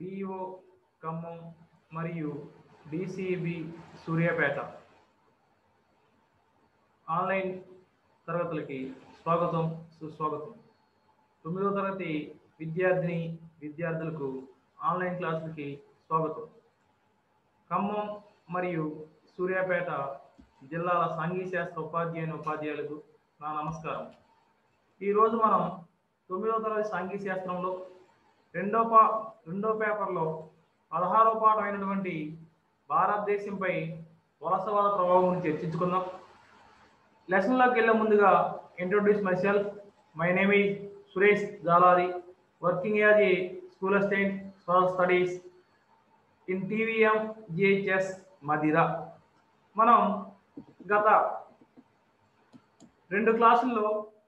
DO Khammam మరియు DCB Suryapet online తరగతులకి స్వాగతం సుస్వాగతం తొమ్మిదవ తరగతి విద్యార్థిని విద్యార్థులకు ఆన్లైన్ క్లాసులకి స్వాగతం ఖమ్మం మరియు సూర్యాపేట జిల్లాల సాంఘిక శాస్త్ర ఉపాధ్యాయుని ఉపాధ్యాయులకు నా నమస్కారం ఈరోజు మనం తొమ్మిదవ తరగతి సాంఘిక శాస్త్రంలో రెండో పా రెండో పేపర్లో పదహారో పాఠం అయినటువంటి భారతదేశంపై వలసవాద ప్రభావం గురించి చర్చించుకుందాం లెసన్లోకి వెళ్ళే ముందుగా introduce myself my name is Suresh Jalari working as a school assistant for studies in TVM GHS Madira మనం గత రెండు క్లాసుల్లో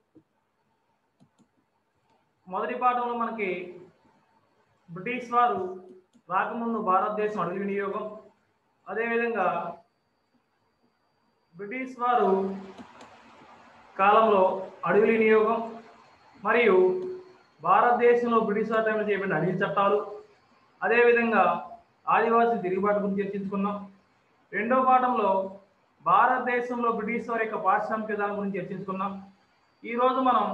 మొదటి పాఠంలో మనకి బ్రిటిష్ వారు రాకముందు భారతదేశం అడవి వినియోగం అదేవిధంగా బ్రిటిష్ వారు కాలంలో అడవి వినియోగం మరియు భారతదేశంలో బ్రిటిష్ వారి టైంలో చేయబడిన అడవి చట్టాలు అదేవిధంగా ఆదివాసీ తిరుగుబాటు గురించి చర్చించుకున్నాం రెండో పాఠంలో భారతదేశంలో బ్రిటిష్ వారి యొక్క పారిశ్రామిక విధానం గురించి చర్చించుకున్నాం ఈరోజు మనం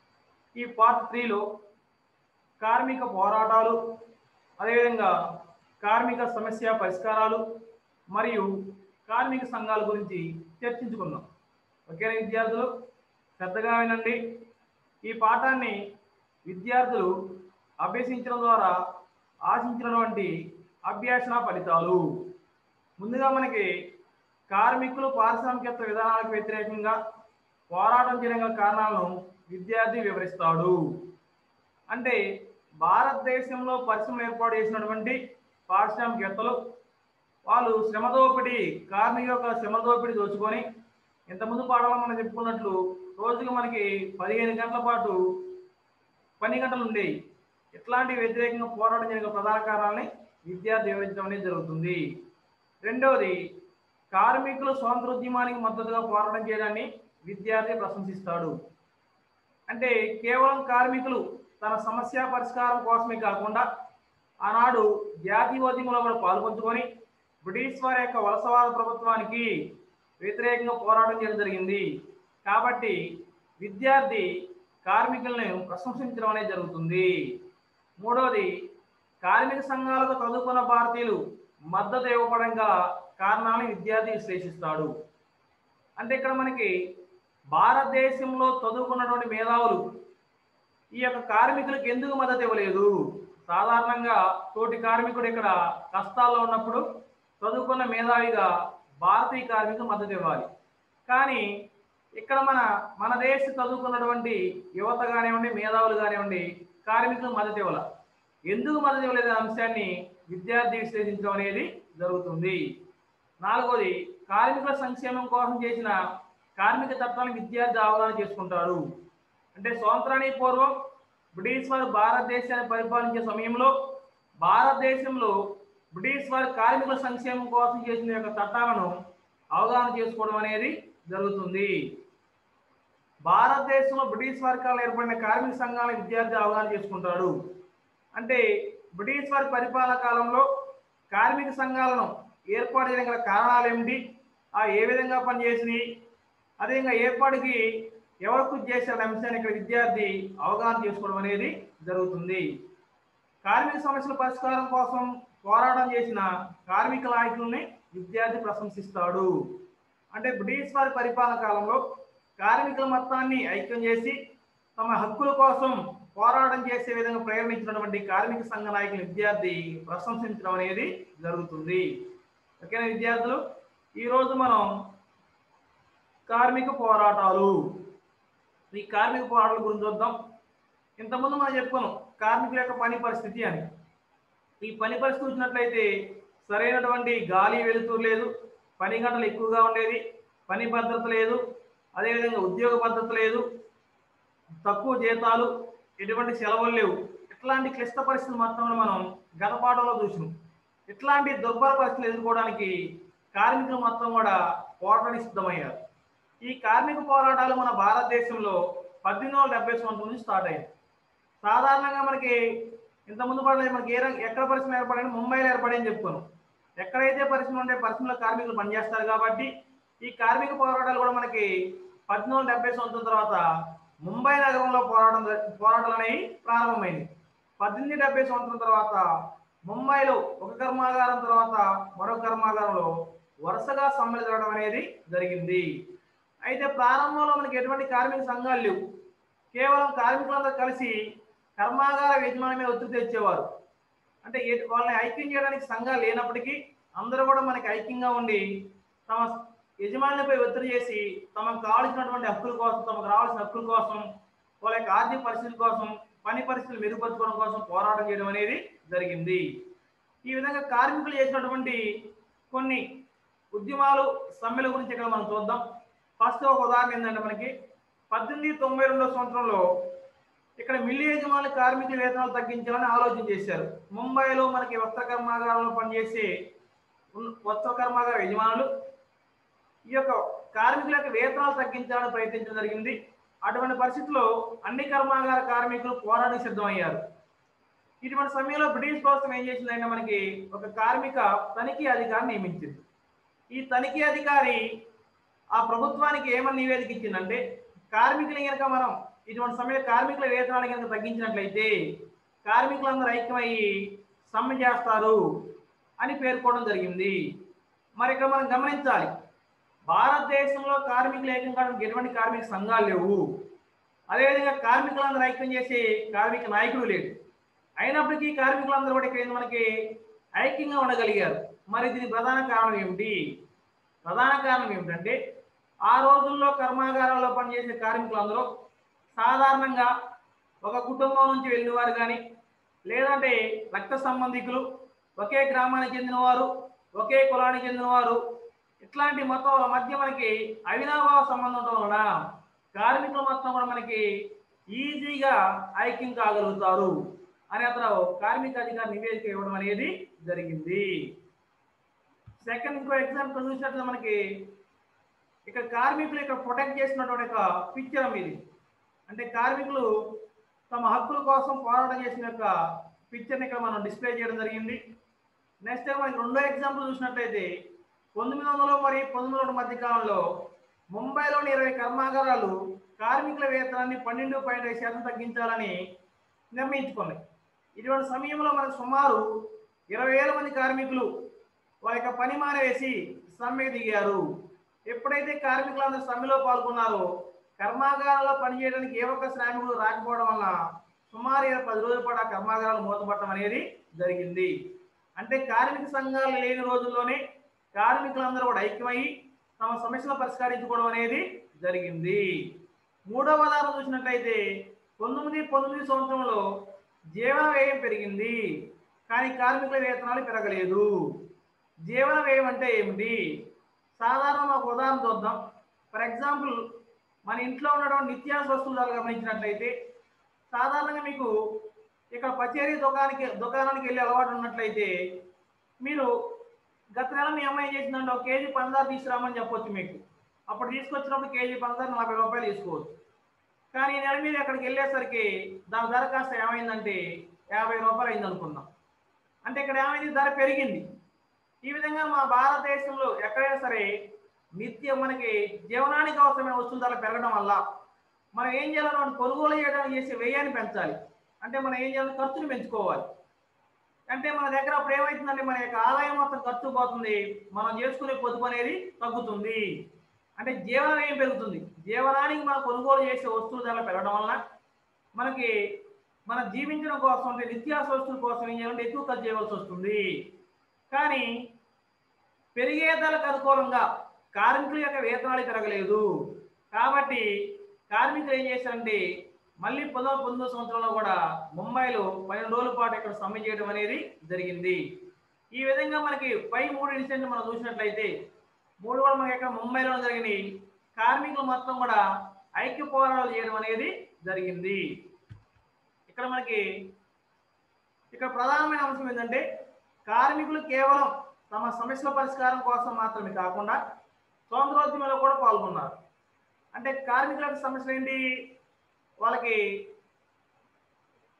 ఈ పార్ట్ త్రీలో కార్మిక పోరాటాలు అదేవిధంగా కార్మిక సమస్య పరిష్కారాలు మరియు కార్మిక సంఘాల గురించి చర్చించుకుందాం ఓకేనా విద్యార్థులు శ్రద్ధగా వినండి ఈ పాఠాన్ని విద్యార్థులు అభ్యసించడం ద్వారా ఆశించినటువంటి అభ్యాసన ఫలితాలు ముందుగా మనకి కార్మికులు పారిశ్రామికత్వ విధానాలకు వ్యతిరేకంగా పోరాటం చేయడం గల కారణాలను విద్యార్థి వివరిస్తాడు అంటే భారతదేశంలో పరిశ్రమలు ఏర్పాటు చేసినటువంటి పారిశ్రామికవేత్తలు వాళ్ళు శ్రమ దోపిడీ కార్మిక యొక్క శ్రమ దోపిడీ దోచుకొని ఇంతకుముందు పాఠంలో మనం చెప్పుకున్నట్లు రోజుకి మనకి పదిహేను గంటల పాటు పని గంటలు ఉండేవి ఇట్లాంటి వ్యతిరేకంగా పోరాటం జరిగిన ప్రధాన కారణాలని విద్యార్థి వివరించడం అనేది జరుగుతుంది రెండవది కార్మికులు స్వాతంత్రోద్యమానికి మద్దతుగా పోరాటం చేయడాన్ని విద్యార్థి ప్రశంసిస్తాడు అంటే కేవలం కార్మికులు తన సమస్య పరిష్కారం కోసమే కాకుండా ఆనాడు జాతీయోద్యమంలో కూడా పాల్పంచుకొని బ్రిటిష్ వారి యొక్క వలసవాద ప్రభుత్వానికి వ్యతిరేకంగా పోరాటం చేయడం జరిగింది కాబట్టి విద్యార్థి కార్మికులను ప్రశంసించడం అనేది జరుగుతుంది మూడవది కార్మిక సంఘాలకు చదువుకున్న భారతీయులు మద్దతు ఇవ్వబడం గల కారణాలను విద్యార్థి విశ్లేషిస్తాడు అంటే ఇక్కడ మనకి భారతదేశంలో చదువుకున్నటువంటి మేధావులు ఈ యొక్క కార్మికులకు ఎందుకు మద్దతు ఇవ్వలేదు సాధారణంగా తోటి కార్మికుడు ఇక్కడ కష్టాల్లో ఉన్నప్పుడు చదువుకున్న మేధావిగా భారతీయ కార్మికులు మద్దతు ఇవ్వాలి కానీ ఇక్కడ మన మన దేశ చదువుకున్నటువంటి యువత కానివ్వండి మేధావులు కానివ్వండి కార్మికులు మద్దతు ఇవ్వాల ఎందుకు మద్దతు ఇవ్వలేదు అనే అంశాన్ని విద్యార్థి విశ్లేషించడం అనేది జరుగుతుంది నాలుగోది కార్మికుల సంక్షేమం కోసం చేసిన కార్మిక చట్టాలను విద్యార్థి అవగాహన చేసుకుంటాడు అంటే స్వాతంత్రానికి పూర్వం బ్రిటిష్ వారు భారతదేశాన్ని పరిపాలించే సమయంలో భారతదేశంలో బ్రిటిష్ వారి కార్మికుల సంక్షేమం కోసం చేసిన యొక్క చట్టాలను అవగాహన చేసుకోవడం అనేది జరుగుతుంది భారతదేశంలో బ్రిటిష్ వారి కాలంలో ఏర్పడిన కార్మిక సంఘాల విద్యార్థి అవగాహన చేసుకుంటాడు అంటే బ్రిటిష్ వారి పరిపాలన కాలంలో కార్మిక సంఘాలను ఏర్పాటు చేయడం గల కారణాలు ఏమిటి ఆ ఏ విధంగా పనిచేసినాయి అదేవిధంగా ఏర్పాటుకి ఎవరు కృషి చేశారనే అంశాన్ని ఇక్కడ విద్యార్థి అవగాహన చేసుకోవడం అనేది జరుగుతుంది కార్మిక సమస్యల పరిష్కారం కోసం పోరాటం చేసిన కార్మిక నాయకుల్ని విద్యార్థి ప్రశంసిస్తాడు అంటే బ్రిటిష్ వారి పరిపాలన కాలంలో కార్మికుల మొత్తాన్ని ఐక్యం చేసి తమ హక్కుల కోసం పోరాటం చేసే విధంగా ప్రేరణించినటువంటి కార్మిక సంఘ నాయకుల విద్యార్థి ప్రశంసించడం అనేది జరుగుతుంది ఓకేనా విద్యార్థులు ఈరోజు మనం కార్మిక పోరాటాలు ఈ కార్మిక పోరాటాల గురించి చూద్దాం ఇంతకుముందు మనం చెప్పుకున్నాం కార్మికుల యొక్క పని పరిస్థితి అని ఈ పని పరిస్థితి చూసినట్లయితే సరైనటువంటి గాలి వెలుతురు లేదు పని గంటలు ఎక్కువగా ఉండేది పని భద్రత లేదు అదేవిధంగా ఉద్యోగ భద్రత లేదు తక్కువ జీతాలు ఎటువంటి సెలవులు లేవు ఇట్లాంటి క్లిష్ట పరిస్థితులు మొత్తం మనం గత పాఠంలో చూసినాం ఇట్లాంటి దుర్భర పరిస్థితులు ఎదుర్కోవడానికి కార్మికులు మొత్తం కూడా పోరాటానికి సిద్ధమయ్యారు ఈ కార్మిక పోరాటాలు మన భారతదేశంలో పద్దెనిమిది వందల డెబ్బై సంవత్సరం నుంచి స్టార్ట్ అయ్యాయి సాధారణంగా మనకి ఇంత ముందు పడలేదు మనకి ఏ రంగ ఎక్కడ పరిశ్రమ ఏర్పడని ముంబైలో ఏర్పడని చెప్పుకున్నాం ఎక్కడైతే పరిశ్రమ ఉంటే పరిశ్రమలో కార్మికులు పనిచేస్తారు కాబట్టి ఈ కార్మిక పోరాటాలు కూడా మనకి పద్దెనిమిది వందల డెబ్బై సంవత్సరం తర్వాత ముంబై నగరంలో పోరాటం పోరాటాలు అనేవి ప్రారంభమైంది పద్దెనిమిది డెబ్బై సంవత్సరం తర్వాత ముంబైలో ఒక కర్మాగారం తర్వాత మరో కర్మాగారంలో వరుసగా సమ్మెలు జరగడం అనేది జరిగింది అయితే ప్రారంభంలో మనకి ఎటువంటి కార్మిక సంఘాలు లేవు కేవలం కార్మికులందరూ కలిసి కర్మాగార యజమాని మీద ఒత్తిడి తెచ్చేవారు అంటే ఏ- వాళ్ళని ఐక్యం చేయడానికి సంఘాలు లేనప్పటికీ అందరూ కూడా మనకి ఐక్యంగా ఉండి తమ యజమానులపై ఒత్తిడి చేసి తమకు కావాల్సినటువంటి హక్కుల కోసం తమకు రావాల్సిన హక్కుల కోసం వాళ్ళ యొక్క ఆర్థిక పరిస్థితుల కోసం పని పరిస్థితులు మెరుగుపరచుకోవడం కోసం పోరాటం చేయడం అనేది జరిగింది ఈ విధంగా కార్మికులు చేసినటువంటి కొన్ని ఉద్యమాలు సమ్మెల గురించి ఇక్కడ మనం చూద్దాం ఫస్ట్ ఒక ఉదాహరణ ఏంటంటే మనకి పద్దెనిమిది తొంభై రెండో సంవత్సరంలో ఇక్కడ మిల్లి యజమానులు కార్మికుల వేతనాలు తగ్గించాలని ఆలోచన చేశారు ముంబైలో మనకి వస్త్ర కర్మాగారంలో పనిచేసే ఉన్న- వస్త్ర కర్మాగార యజమానులు ఈ యొక్క కార్మికుల యొక్క వేతనాలు తగ్గించాలని ప్రయత్నించడం జరిగింది అటువంటి పరిస్థితుల్లో అన్ని కర్మాగార కార్మికులు పోరాటం సిద్ధమయ్యారు ఇటువంటి సమయంలో బ్రిటిష్ ప్రభుత్వం ఏం చేసిందంటే మనకి ఒక కార్మిక తనిఖీ అధికారిని నియమించింది ఈ తనిఖీ అధికారి ఆ ప్రభుత్వానికి ఏమని నివేదిక ఇచ్చిందంటే కార్మికులు కనుక మనం ఇటువంటి సమయంలో కార్మికుల వేతనాలు కనుక తగ్గించినట్లయితే కార్మికులందరూ ఐక్యమయ్యి సమ్మె చేస్తారు అని పేర్కోవడం జరిగింది మరి ఇక్కడ మనం గమనించాలి భారతదేశంలో కార్మికులు ఏకం కావడానికి ఎటువంటి కార్మిక సంఘాలు లేవు అదేవిధంగా కార్మికులందరూ ఐక్యం చేసే కార్మిక నాయకుడు లేడు అయినప్పటికీ కార్మికులందరూ కూడా ఇక్కడ ఏంది మనకి ఐక్యంగా ఉండగలిగారు మరి దీని ప్రధాన కారణం ఏమిటి ప్రధాన కారణం ఏమిటంటే ఆ రోజుల్లో కర్మాగారాల్లో పనిచేసే కార్మికులందరూ సాధారణంగా ఒక కుటుంబం నుంచి వెళ్ళిన వారు కానీ లేదంటే రక్త సంబంధికులు ఒకే గ్రామానికి చెందినవారు ఒకే కులానికి చెందినవారు ఇట్లాంటి మొత్తం మధ్య మనకి అవినాభావ సంబంధం ఉండడం వలన కార్మికులు మొత్తం కూడా మనకి ఈజీగా ఐక్యం కాగలుగుతారు అని అతను కార్మిక అధికారి నివేదిక ఇవ్వడం అనేది జరిగింది సెకండ్ ఇంకో ఎగ్జాంపుల్ చూసినట్లయితే మనకి ఇక్కడ కార్మికులు ఇక్కడ ప్రొటెక్ట్ చేసినటువంటి ఒక పిక్చర్ ఇది అంటే కార్మికులు తమ హక్కుల కోసం పోరాటం చేసిన యొక్క పిక్చర్ని ఇక్కడ మనం డిస్ప్లే చేయడం జరిగింది నెక్స్ట్ టైం మనకి రెండో ఎగ్జాంపుల్ చూసినట్లయితే పంతొమ్మిది వందలు మరియు పంతొమ్మిది వందల మధ్య కాలంలో ముంబైలోని ఇరవై కర్మాగారాలు కార్మికుల వేతనాన్ని పన్నెండు పాయింట్ ఐదు శాతం తగ్గించాలని నిర్ణయించుకున్నాయి ఇటువంటి సమయంలో మనకు సుమారు ఇరవై వేల మంది కార్మికులు వారి యొక్క పని మానేసి సమ్మెకు దిగారు ఎప్పుడైతే కార్మికులందరూ సమ్మెలో పాల్గొన్నారో కర్మాగారాల్లో పనిచేయడానికి ఏ ఒక్క శ్రామికుడు రాకపోవడం వల్ల సుమారు ఇరవై పది రోజుల పాటు ఆ కర్మాగారాలు మూతపడటం అనేది జరిగింది అంటే కార్మిక సంఘాలు లేని రోజుల్లోనే కార్మికులందరూ కూడా ఐక్యమై తమ సమస్యలు పరిష్కరించుకోవడం అనేది జరిగింది మూడవ ఉదాహరణ చూసినట్లయితే పంతొమ్మిది పంతొమ్మిది సంవత్సరంలో జీవన వ్యయం పెరిగింది కానీ కార్మికుల వేతనాలు పెరగలేదు జీవన వ్యయం అంటే ఏమిటి సాధారణ ఒక ఉదాహరణ చూద్దాం ఫర్ ఎగ్జాంపుల్ మన ఇంట్లో ఉన్నటువంటి నిత్యావసర వస్తువుల ధరలు గమనించినట్లయితే సాధారణంగా మీకు ఇక్కడ పచేరీ దుకాణానికి దుకాణానికి వెళ్ళి అలవాటు ఉన్నట్లయితే మీరు గత నెల మీ అమ్మాయి చేసిందంటే ఒక కేజీ పంచదార తీసుకురామని చెప్పొచ్చు మీకు అప్పుడు తీసుకొచ్చినప్పుడు కేజీ పంచదార నలభై రూపాయలు తీసుకోవచ్చు కానీ ఈ నెల మీద అక్కడికి వెళ్ళేసరికి దాని ధర కాస్త ఏమైందంటే యాభై రూపాయలు అయింది అనుకుందాం అంటే ఇక్కడ ఏమైంది ధర పెరిగింది ఈ విధంగా మా భారతదేశంలో ఎక్కడైనా సరే నిత్యం మనకి జీవనానికి అవసరమైన వస్తువుల ధర పెరగడం వల్ల మనం ఏం చేయాలి మనం కొనుగోలు చేయడానికి చేసే వ్యయాన్ని పెంచాలి అంటే మనం ఏం చేయాలి ఖర్చును పెంచుకోవాలి అంటే మన దగ్గర అప్పుడు ఏమవుతుందంటే మన యొక్క ఆదాయం మొత్తం ఖర్చు పోతుంది మనం చేసుకునే పొదుపు అనేది తగ్గుతుంది అంటే జీవన వ్యయం పెరుగుతుంది జీవనానికి మనం కొనుగోలు చేసే వస్తువుల ధర పెరగడం వలన మనకి మన జీవించడం కోసం అంటే నిత్యావసర వస్తువుల కోసం ఏం చేయాలంటే ఎక్కువ ఖర్చు చేయవలసి వస్తుంది కానీ పెరిగే ధరకు అనుకూలంగా కార్మికుల యొక్క వేతనాలు పెరగలేదు కాబట్టి కార్మికులు ఏం చేశారంటే మళ్ళీ పదో పంతొమ్మిదో సంవత్సరంలో కూడా ముంబైలో పన్నెండు రోజుల పాటు ఇక్కడ సమ్మె చేయడం అనేది జరిగింది ఈ విధంగా మనకి పై మూడు ఇన్సిడెంట్ మనం చూసినట్లయితే మూడు కూడా మనకి ఇక్కడ ముంబైలో జరిగినాయి కార్మికులు మొత్తం కూడా ఐక్య పోరాటాలు చేయడం అనేది జరిగింది ఇక్కడ మనకి ఇక్కడ ప్రధానమైన అంశం ఏంటంటే కార్మికులు కేవలం తమ సమస్యల పరిష్కారం కోసం మాత్రమే కాకుండా స్వాతంత్రోద్యమంలో కూడా పాల్గొన్నారు అంటే కార్మికుల యొక్క సమస్యలు ఏంటి వాళ్ళకి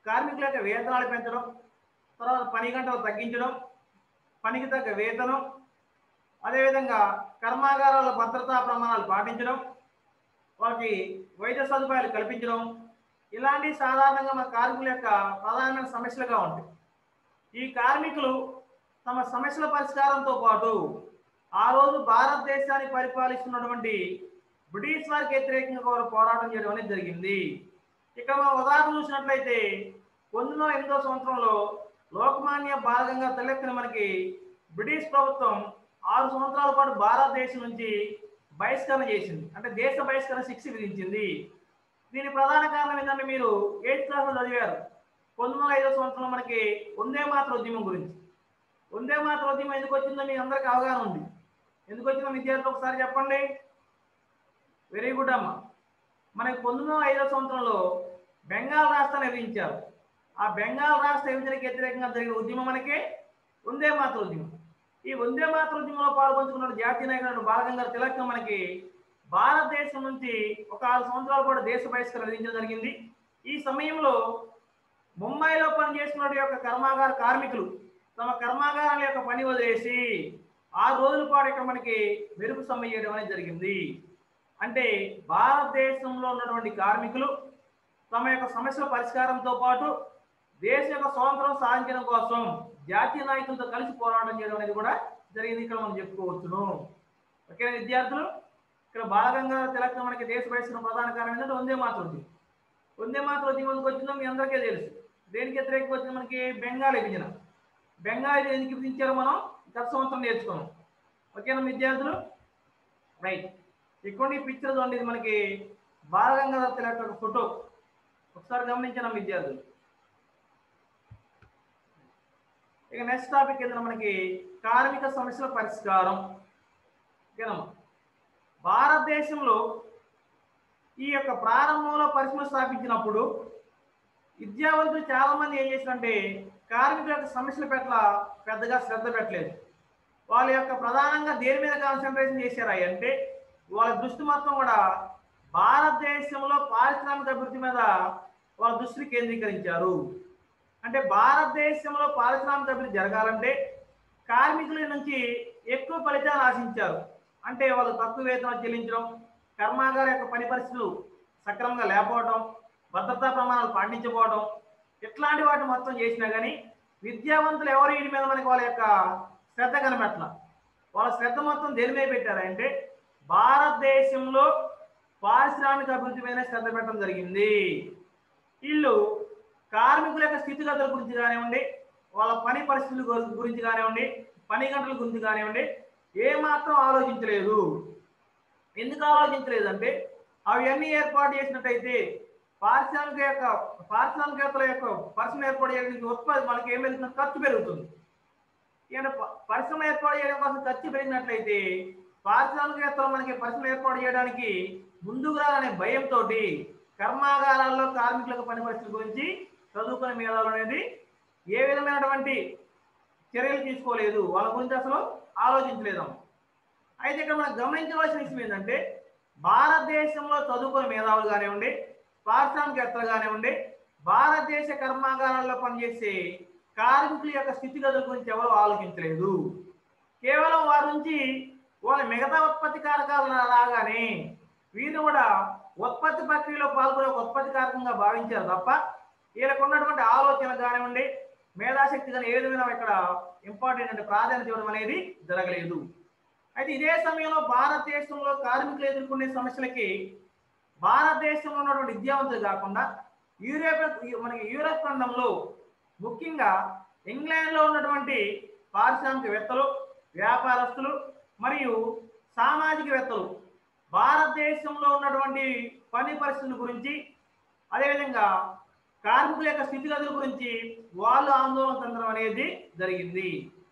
కార్మికుల యొక్క వేతనాలు పెంచడం తర్వాత పని గంటలు తగ్గించడం పనికి తగ్గ వేతనం అదేవిధంగా కర్మాగారాల భద్రతా ప్రమాణాలు పాటించడం వాటి వైద్య సదుపాయాలు కల్పించడం ఇలాంటి సాధారణంగా మన కార్మికుల యొక్క ప్రధానమైన సమస్యలుగా ఉంటాయి ఈ కార్మికులు తమ సమస్యల పరిష్కారంతో పాటు ఆ రోజు భారతదేశాన్ని పరిపాలిస్తున్నటువంటి బ్రిటిష్ వారికి వ్యతిరేకంగా వారు పోరాటం చేయడం అనేది జరిగింది ఇక మనం ఉదాహరణ చూసినట్లయితే పంతొమ్మిది వందల ఎనిమిదో సంవత్సరంలో లోకమాన్య భాగంగా తలెత్తిన మనకి బ్రిటిష్ ప్రభుత్వం ఆరు సంవత్సరాల పాటు భారతదేశం నుంచి బహిష్కరణ చేసింది అంటే దేశ బహిష్కరణ శిక్ష విధించింది దీని ప్రధాన కారణం ఏంటంటే మీరు ఎయిత్ క్లాస్లో చదివారు పంతొమ్మిది వందల ఐదో సంవత్సరంలో మనకి వందే మాతృ ఉద్యమం గురించి వందే మాతృ ఉద్యమం ఎందుకు వచ్చిందో మీకు అందరికీ అవగాహన ఉంది ఎందుకు వచ్చిందో విద్యార్థులు ఒకసారి చెప్పండి వెరీ గుడ్ అమ్మ మనకి పంతొమ్మిది వందల ఐదో సంవత్సరంలో బెంగాల్ రాష్ట్రాన్ని విధించారు ఆ బెంగాల్ రాష్ట్ర విభజనకి వ్యతిరేకంగా జరిగిన ఉద్యమం మనకి వందే మాతృ ఉద్యమం ఈ వందే మాతృ ఉద్యమంలో పాల్పంచుకున్న జాతీయ నాయకుడు బాలగంగాధర తిలక్ మనకి భారతదేశం నుంచి ఒక ఆరు సంవత్సరాల పాటు దేశ బహిష్కరణ విధించడం జరిగింది ఈ సమయంలో ముంబైలో పనిచేస్తున్న యొక్క కర్మాగార కార్మికులు తమ కర్మాగారాల యొక్క పని వదిలేసి ఆరు రోజుల పాటు ఇక్కడ మనకి మెరుపు సమ్మె చేయడం అనేది జరిగింది అంటే భారతదేశంలో ఉన్నటువంటి కార్మికులు తమ యొక్క సమస్యల పరిష్కారంతో పాటు దేశ యొక్క స్వాతంత్రం సాధించడం కోసం జాతీయ నాయకులతో కలిసి పోరాటం చేయడం అనేది కూడా జరిగింది ఇక్కడ మనం చెప్పుకోవచ్చును ఓకేనా విద్యార్థులు ఇక్కడ బాలగంగాధర తిలక్ మనకి దేశ బహిష్కరణ ప్రధాన కారణం ఏంటంటే వందే మాతృ ఉద్యమం వందే మాతృ ఉద్యమం ఎందుకు వచ్చిందో మీ అందరికీ తెలుసు దేనికి వ్యతిరేకంగా వచ్చింది మనకి బెంగాల్ విభజన బెంగాల్ ఎందుకు విధించారో మనం గత సంవత్సరం నేర్చుకున్నాం ఓకేనా విద్యార్థులు రైట్ ఇక్కడ ఈ పిక్చర్ చూడండి ఇది మనకి బాలగంగాధర తిలక్ యొక్క ఫోటో ఒకసారి గమనించాను విద్యార్థులు ఇక నెక్స్ట్ టాపిక్ ఏంటంటే మనకి కార్మిక సమస్యల పరిష్కారం ఓకేనమ్మా భారతదేశంలో ఈ యొక్క ప్రారంభంలో పరిశ్రమ స్థాపించినప్పుడు విద్యావంతులు చాలా మంది ఏం చేశారంటే కార్మికుల యొక్క సమస్యల పట్ల పెద్దగా శ్రద్ధ పెట్టలేదు వాళ్ళ యొక్క ప్రధానంగా దేని మీద కాన్సన్ట్రేషన్ చేశారా అంటే వాళ్ళ దృష్టి మొత్తం కూడా భారతదేశంలో పారిశ్రామిక అభివృద్ధి మీద వాళ్ళ దృష్టిని కేంద్రీకరించారు అంటే భారతదేశంలో పారిశ్రామిక అభివృద్ధి జరగాలంటే కార్మికుల నుంచి ఎక్కువ ఫలితాలు ఆశించారు అంటే వాళ్ళు తక్కువ వేతనం చెల్లించడం కర్మాగార యొక్క పని పరిస్థితులు సక్రమంగా లేకపోవడం భద్రతా ప్రమాణాలు పాటించకపోవడం ఇట్లాంటి వాటిని మొత్తం చేసినా కానీ విద్యావంతులు ఎవరు వీటి మీద మనకి వాళ్ళ యొక్క శ్రద్ధ కనబెట్టాల వాళ్ళ శ్రద్ధ మొత్తం దేని మీద పెట్టారంటే భారతదేశంలో పారిశ్రామిక అభివృద్ధి మీద శ్రద్ధ పెట్టడం జరిగింది వీళ్ళు కార్మికుల యొక్క స్థితిగతుల గురించి కానివ్వండి వాళ్ళ పని పరిస్థితుల గురి- గురించి కానివ్వండి పని గంటల గురించి కానివ్వండి ఏమాత్రం ఆలోచించలేదు ఎందుకు ఆలోచించలేదు అంటే అవన్నీ ఏర్పాటు చేసినట్టయితే పారిశ్రామిక యొక్క పారిశ్రామికవేత్తల యొక్క పరిశ్రమ ఏర్పాటు చేయడానికి ఉత్పత్తి మనకి ఏం పెరుగుతుంది ఖర్చు పెరుగుతుంది ఈయన ప- పరిశ్రమ ఏర్పాటు చేయడం కోసం ఖర్చు పెరిగినట్లయితే పారిశ్రామికవేత్తలు మనకి పరిశ్రమ ఏర్పాటు చేయడానికి ముందుగా అనే భయంతో కర్మాగారాల్లో కార్మికులకు పని పరిస్థితుల గురించి చదువుకునే మేధావులు అనేది ఏ విధమైనటువంటి చర్యలు తీసుకోలేదు వాళ్ళ గురించి అసలు ఆలోచించలేదు అయితే ఇక్కడ మనం గమనించవలసిన విషయం ఏంటంటే భారతదేశంలో చదువుకునే మేధావులు కానివ్వండి పారిశ్రామికవేత్తలు కానివ్వండి భారతదేశ కర్మాగారాల్లో పనిచేసే కార్మికుల యొక్క స్థితిగతుల గురించి ఎవరు ఆలోచించలేదు కేవలం వారి నుంచి వాళ్ళ మిగతా ఉత్పత్తి కారకాలు రాగానే వీరు కూడా ఉత్పత్తి ప్రక్రియలో పాల్గొనే ఒక ఉత్పత్తి కారకంగా భావించారు తప్ప వీళ్ళకు ఉన్నటువంటి ఆలోచన కానివ్వండి మేధాశక్తి కానీ ఏ విధమైన ఇక్కడ ఇంపార్టెంట్ అంటే ప్రాధాన్యత ఇవ్వడం అనేది జరగలేదు అయితే ఇదే సమయంలో భారతదేశంలో కార్మికులు ఎదుర్కొనే సమస్యలకి భారతదేశంలో ఉన్నటువంటి విద్యావంతులు కాకుండా యూరోప్ మనకి యూరోప్ ఖండంలో ముఖ్యంగా ఇంగ్లాండ్లో ఉన్నటువంటి పారిశ్రామికవేత్తలు వ్యాపారస్తులు మరియు సామాజికవేత్తలు భారతదేశంలో ఉన్నటువంటి పని పరిస్థితుల గురించి అదేవిధంగా కార్మికుల యొక్క స్థితిగతుల గురించి వాళ్ళు ఆందోళన చెందడం అనేది జరిగింది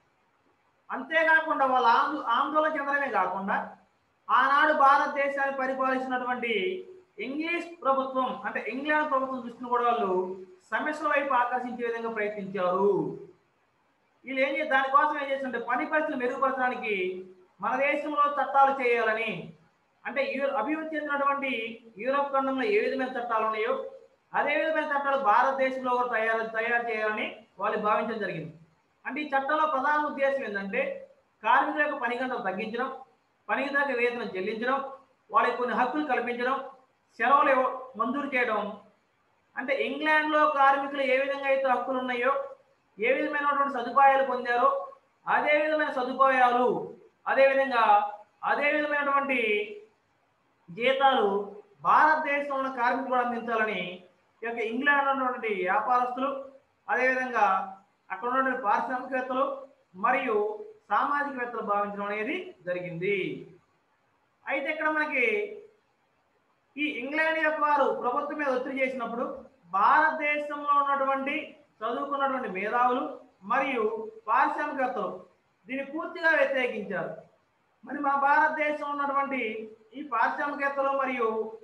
అంతేకాకుండా వాళ్ళ ఆందో ఆందోళన చెందడమే కాకుండా ఆనాడు భారతదేశాన్ని పరిపాలిస్తున్నటువంటి ఇంగ్లీష్ ప్రభుత్వం అంటే ఇంగ్లాండ్ ప్రభుత్వం దృష్టిని కూడా వాళ్ళు సమస్యల వైపు ఆకర్షించే విధంగా ప్రయత్నించారు వీళ్ళు ఏం చేసి దానికోసం ఏం చేస్తుంటే పని పరిస్థితులు మెరుగుపరచడానికి మన దేశంలో చట్టాలు చేయాలని అంటే యూ అభివృద్ధి చెందినటువంటి యూరోప్ ఖండంలో ఏ విధమైన చట్టాలు ఉన్నాయో అదే విధమైన చట్టాలు భారతదేశంలో కూడా తయారు తయారు చేయాలని వాళ్ళు భావించడం జరిగింది అంటే ఈ చట్టంలో ప్రధాన ఉద్దేశం ఏంటంటే కార్మికుల యొక్క పని గంటలు తగ్గించడం పనికి తగ్గ వేతనం చెల్లించడం వాళ్ళకి కొన్ని హక్కులు కల్పించడం సెలవులు ఇవ్వ- మంజూరు చేయడం అంటే ఇంగ్లాండ్లో కార్మికులు ఏ విధంగా అయితే హక్కులు ఉన్నాయో ఏ విధమైనటువంటి సదుపాయాలు పొందారో అదే విధమైన సదుపాయాలు అదే విధంగా అదే విధమైనటువంటి జీతాలు భారతదేశంలో ఉన్న కార్మికులు కూడా అందించాలని ఈ యొక్క ఇంగ్లాండ్ ఉన్నటువంటి వ్యాపారస్తులు అదేవిధంగా అక్కడ ఉన్నటువంటి పారిశ్రామికవేత్తలు మరియు సామాజికవేత్తలు భావించడం అనేది జరిగింది అయితే ఇక్కడ మనకి ఈ ఇంగ్లాండ్ యొక్క వారు ప్రభుత్వం మీద ఒత్తిడి చేసినప్పుడు భారతదేశంలో ఉన్నటువంటి చదువుకున్నటువంటి మేధావులు మరియు పారిశ్రామికవేత్తలు దీన్ని పూర్తిగా వ్యతిరేకించారు మరి మన భారతదేశంలో ఉన్నటువంటి ఈ పారిశ్రామికవేత్తలు మరియు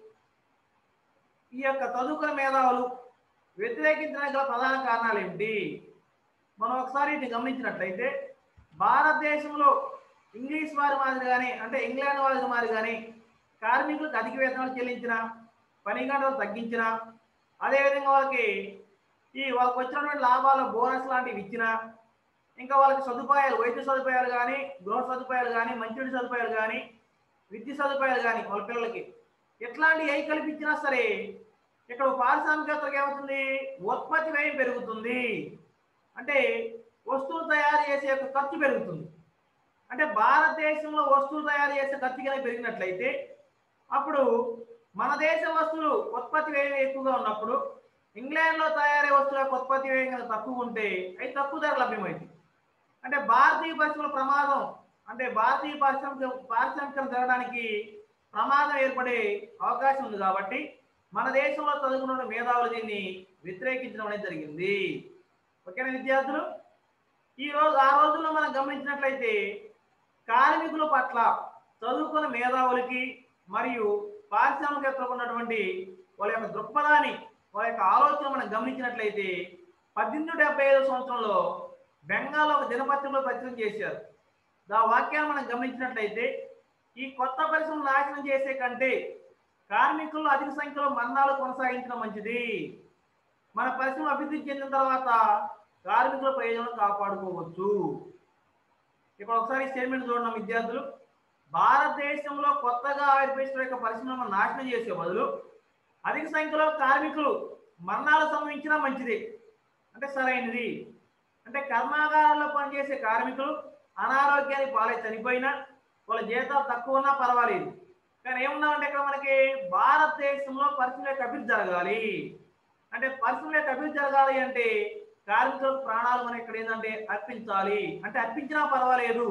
ఈ యొక్క చదువుకున్న మేధావులు వ్యతిరేకించడానికి గల ప్రధాన కారణాలు ఏమిటి మనం ఒకసారి ఇది గమనించినట్లయితే భారతదేశంలో ఇంగ్లీష్ వారి మాదిరిగానే అంటే ఇంగ్లాండ్ వారి మాదిరిగానే కార్మికులకు అధిక వేతనాలు చెల్లించిన పని గంటలు తగ్గించిన అదేవిధంగా వాళ్ళకి ఈ వాళ్ళకి వచ్చినటువంటి లాభాల బోనస్ లాంటివి ఇచ్చిన ఇంకా వాళ్ళకి సదుపాయాలు వైద్య సదుపాయాలు కానీ గృహ సదుపాయాలు కానీ మంచినీటి సదుపాయాలు కానీ విద్య సదుపాయాలు కానీ వాళ్ళ పిల్లలకి ఎట్లాంటి ఏ కల్పించినా సరే ఇక్కడ పారిశ్రామికతలకు ఏమవుతుంది ఉత్పత్తి వ్యయం పెరుగుతుంది అంటే వస్తువులు తయారు చేసే యొక్క ఖర్చు పెరుగుతుంది అంటే భారతదేశంలో వస్తువులు తయారు చేసే ఖర్చు కనుక పెరిగినట్లయితే అప్పుడు మన దేశ వస్తువులు ఉత్పత్తి వ్యయం ఎక్కువగా ఉన్నప్పుడు ఇంగ్లాండ్లో తయారయ్యే వస్తువుల యొక్క ఉత్పత్తి వ్యయం కనుక తక్కువ ఉంటే అవి తక్కువ ధర లభ్యమైంది అంటే భారతీయ పరిశ్రమల ప్రమాదం అంటే భారతీయ పారిశ్రామిక పారిశ్రామికలు జరగడానికి ప్రమాదం ఏర్పడే అవకాశం ఉంది కాబట్టి మన దేశంలో చదువుకున్న మేధావులు దీన్ని వ్యతిరేకించడం అనేది జరిగింది ఓకేనా విద్యార్థులు ఈ రోజు ఆ రోజుల్లో మనం గమనించినట్లయితే కార్మికుల పట్ల చదువుకున్న మేధావులకి మరియు పారిశ్రామికవేత్తలకు ఉన్నటువంటి వాళ్ళ యొక్క దృక్పథాన్ని వాళ్ళ యొక్క ఆలోచన మనం గమనించినట్లయితే పద్దెనిమిది డెబ్బై ఐదు సంవత్సరంలో బెంగాల్లో ఒక దినపత్రికలో ప్రచురణ చేశారు దా వాక్యాన్ని మనం గమనించినట్లయితే ఈ కొత్త పరిశ్రమ నాశనం చేసే కంటే కార్మికుల్లో అధిక సంఖ్యలో మరణాలు కొనసాగించడం మంచిది మన పరిశ్రమ అభివృద్ధి చెందిన తర్వాత కార్మికుల ప్రయోజనం కాపాడుకోవచ్చు ఇక్కడ ఒకసారి స్టేట్మెంట్ చూడండి విద్యార్థులు భారతదేశంలో కొత్తగా ఆవిర్భవించిన యొక్క పరిశ్రమ నాశనం చేసే బదులు అధిక సంఖ్యలో కార్మికులు మరణాలు సంభవించినా మంచిది అంటే సరైనది అంటే కర్మాగారాల్లో పనిచేసే కార్మికులు అనారోగ్యానికి పాలై చనిపోయినా వాళ్ళ జీతాలు తక్కువ ఉన్నా పర్వాలేదు కానీ ఏమున్నామంటే ఇక్కడ మనకి భారతదేశంలో పరిశ్రమ యొక్క అభివృద్ధి జరగాలి అంటే పరిశ్రమ యొక్క అభివృద్ధి జరగాలి అంటే కార్మికులకు ప్రాణాలు మనం ఇక్కడ ఏంటంటే అర్పించాలి అంటే అర్పించినా పర్వాలేదు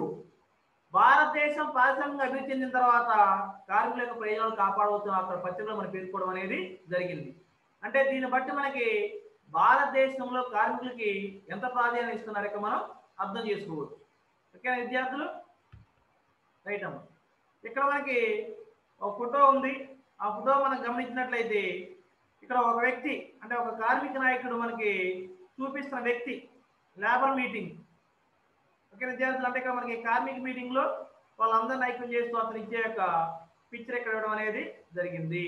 భారతదేశం పారిశ్రామిక అభివృద్ధి చెందిన తర్వాత కార్మికుల యొక్క ప్రయోజనాలు కాపాడవచ్చు అక్కడ పత్రికలో మనం పేర్కోవడం అనేది జరిగింది అంటే దీన్ని బట్టి మనకి భారతదేశంలో కార్మికులకి ఎంత ప్రాధాన్యత ఇస్తున్నారో ఇక మనం అర్థం చేసుకోవచ్చు ఓకేనా విద్యార్థులు రైట్ అమ్మ ఇక్కడ మనకి ఒక ఫోటో ఉంది ఆ ఫోటో మనం గమనించినట్లయితే ఇక్కడ ఒక వ్యక్తి అంటే ఒక కార్మిక నాయకుడు మనకి చూపిస్తున్న వ్యక్తి లేబర్ మీటింగ్ ఓకే విద్యార్థులు అంటే ఇక్కడ మనకి కార్మిక మీటింగ్ లో వాళ్ళందరినీ ఐక్యం చేస్తూ అతను ఇచ్చే యొక్క పిక్చర్ ఇక్కడ ఇవ్వడం అనేది జరిగింది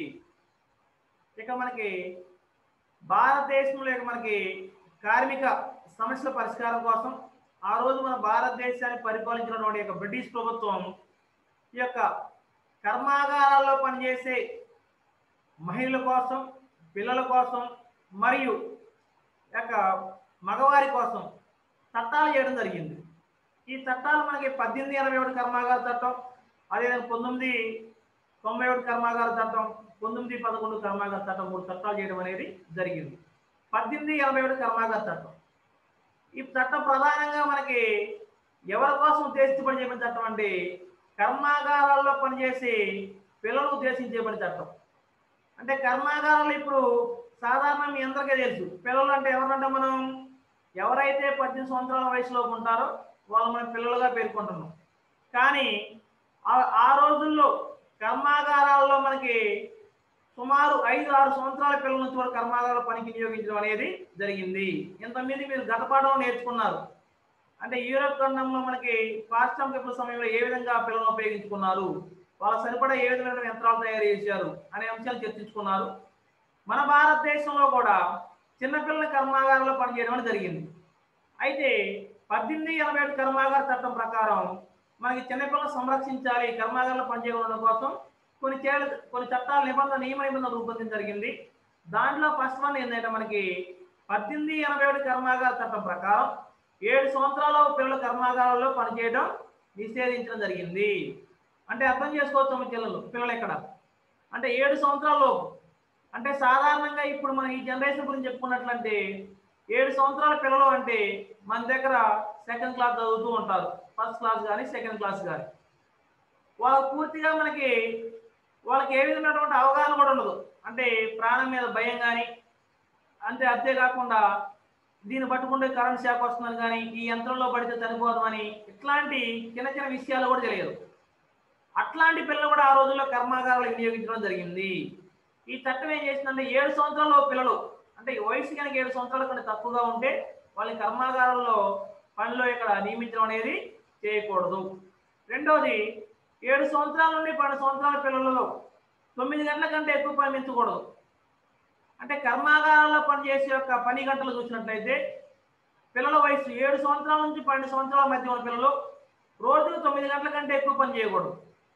ఇక మనకి భారతదేశంలో ఇక మనకి కార్మిక సమస్యల పరిష్కారం కోసం ఆ రోజు మన భారతదేశాన్ని పరిపాలించినటువంటి యొక్క బ్రిటిష్ ప్రభుత్వం ఈ యొక్క కర్మాగారాల్లో పనిచేసే మహిళల కోసం పిల్లల కోసం మరియు యొక్క మగవారి కోసం చట్టాలు చేయడం జరిగింది ఈ చట్టాలు మనకి పద్దెనిమిది ఎనభై ఒకటి కర్మాగార చట్టం అదేవిధంగా పంతొమ్మిది తొంభై ఒకటి కర్మాగార చట్టం పంతొమ్మిది పదకొండు కర్మాగార చట్టం మూడు చట్టాలు చేయడం అనేది జరిగింది పద్దెనిమిది ఎనభై ఒకటి కర్మాగార చట్టం ఈ చట్టం ప్రధానంగా మనకి ఎవరి కోసం ఉద్దేశించబడి చేయబడిన చట్టం అంటే కర్మాగారాల్లో పనిచేసే పిల్లలు ఉద్దేశించబడిన చట్టం అంటే కర్మాగారాలు ఇప్పుడు సాధారణ మీ అందరికీ తెలుసు పిల్లలు అంటే ఎవరంటే మనం ఎవరైతే పద్దెనిమిది సంవత్సరాల వయసులో ఉంటారో వాళ్ళు మనం పిల్లలుగా పేర్కొంటున్నాం కానీ ఆ- ఆ రోజుల్లో కర్మాగారాల్లో మనకి సుమారు ఐదు ఆరు సంవత్సరాల పిల్లల నుంచి కూడా కర్మాగారాల పనికి నియోగించడం అనేది జరిగింది ఇంతమంది మీరు గత పాఠంలో నేర్చుకున్నారు అంటే యూరోప్ ఖండంలో మనకి పాశ్చాత్య విప్లవ సమయంలో ఏ విధంగా పిల్లలను ఉపయోగించుకున్నారు వాళ్ళ సరిపడా ఏ విధమైన యంత్రాలు తయారు చేశారు అనే అంశాలు చర్చించుకున్నారు మన భారతదేశంలో కూడా చిన్నపిల్లల కర్మాగారంలో పనిచేయడం అనేది జరిగింది అయితే పద్దెనిమిది ఎనభై ఏడు కర్మాగార చట్టం ప్రకారం మనకి చిన్నపిల్లలు సంరక్షించాలి కర్మాగారంలో పనిచేయడం కోసం కొన్ని చే కొన్ని చట్టాల నిబంధన నియమ నిబంధనలు రూపొందించడం జరిగింది దాంట్లో ఫస్ట్ వన్ ఏంటంటే మనకి పద్దెనిమిది ఎనభై ఏడు కర్మాగార చట్టం ప్రకారం ఏడు సంవత్సరాల పిల్లల కర్మాగారాల్లో పనిచేయడం నిషేధించడం జరిగింది అంటే అర్థం చేసుకోవచ్చు మీ పిల్లలు పిల్లలు ఎక్కడ అంటే ఏడు సంవత్సరాల లోపు అంటే సాధారణంగా ఇప్పుడు మనం ఈ జనరేషన్ గురించి చెప్పుకున్నట్లంటే ఏడు సంవత్సరాల పిల్లలు అంటే మన దగ్గర సెకండ్ క్లాస్ చదువుతూ ఉంటారు ఫస్ట్ క్లాస్ కానీ సెకండ్ క్లాస్ కానీ వాళ్ళకు పూర్తిగా మనకి వాళ్ళకి ఏ విధమైనటువంటి అవగాహన కూడా ఉండదు అంటే ప్రాణం మీద భయం కానీ అంతే అంతేకాకుండా దీన్ని పట్టుకుంటే కరెంట్ షాక్ వస్తుందని కానీ ఈ యంత్రంలో పడితే చనిపోదామని ఇట్లాంటి చిన్న చిన్న విషయాలు కూడా తెలియదు అట్లాంటి పిల్లలు కూడా ఆ రోజుల్లో కర్మాగారాలు వినియోగించడం జరిగింది ఈ చట్టం ఏం చేసిందంటే ఏడు సంవత్సరాల పిల్లలు అంటే ఈ వయసు కనుక ఏడు సంవత్సరాల కంటే తక్కువగా ఉంటే వాళ్ళని కర్మాగారాల్లో పనిలో ఇక్కడ నియమించడం అనేది చేయకూడదు రెండవది ఏడు సంవత్సరాల నుండి పన్నెండు సంవత్సరాల పిల్లలలో తొమ్మిది గంటల కంటే ఎక్కువ పని పెంచకూడదు అంటే కర్మాగారాల్లో పనిచేసే యొక్క పని గంటలు చూసినట్లయితే పిల్లల వయసు ఏడు సంవత్సరాల నుంచి పన్నెండు సంవత్సరాల మధ్య ఉన్న పిల్లలు రోజుకు తొమ్మిది గంటల కంటే ఎక్కువ పని చేయకూడదు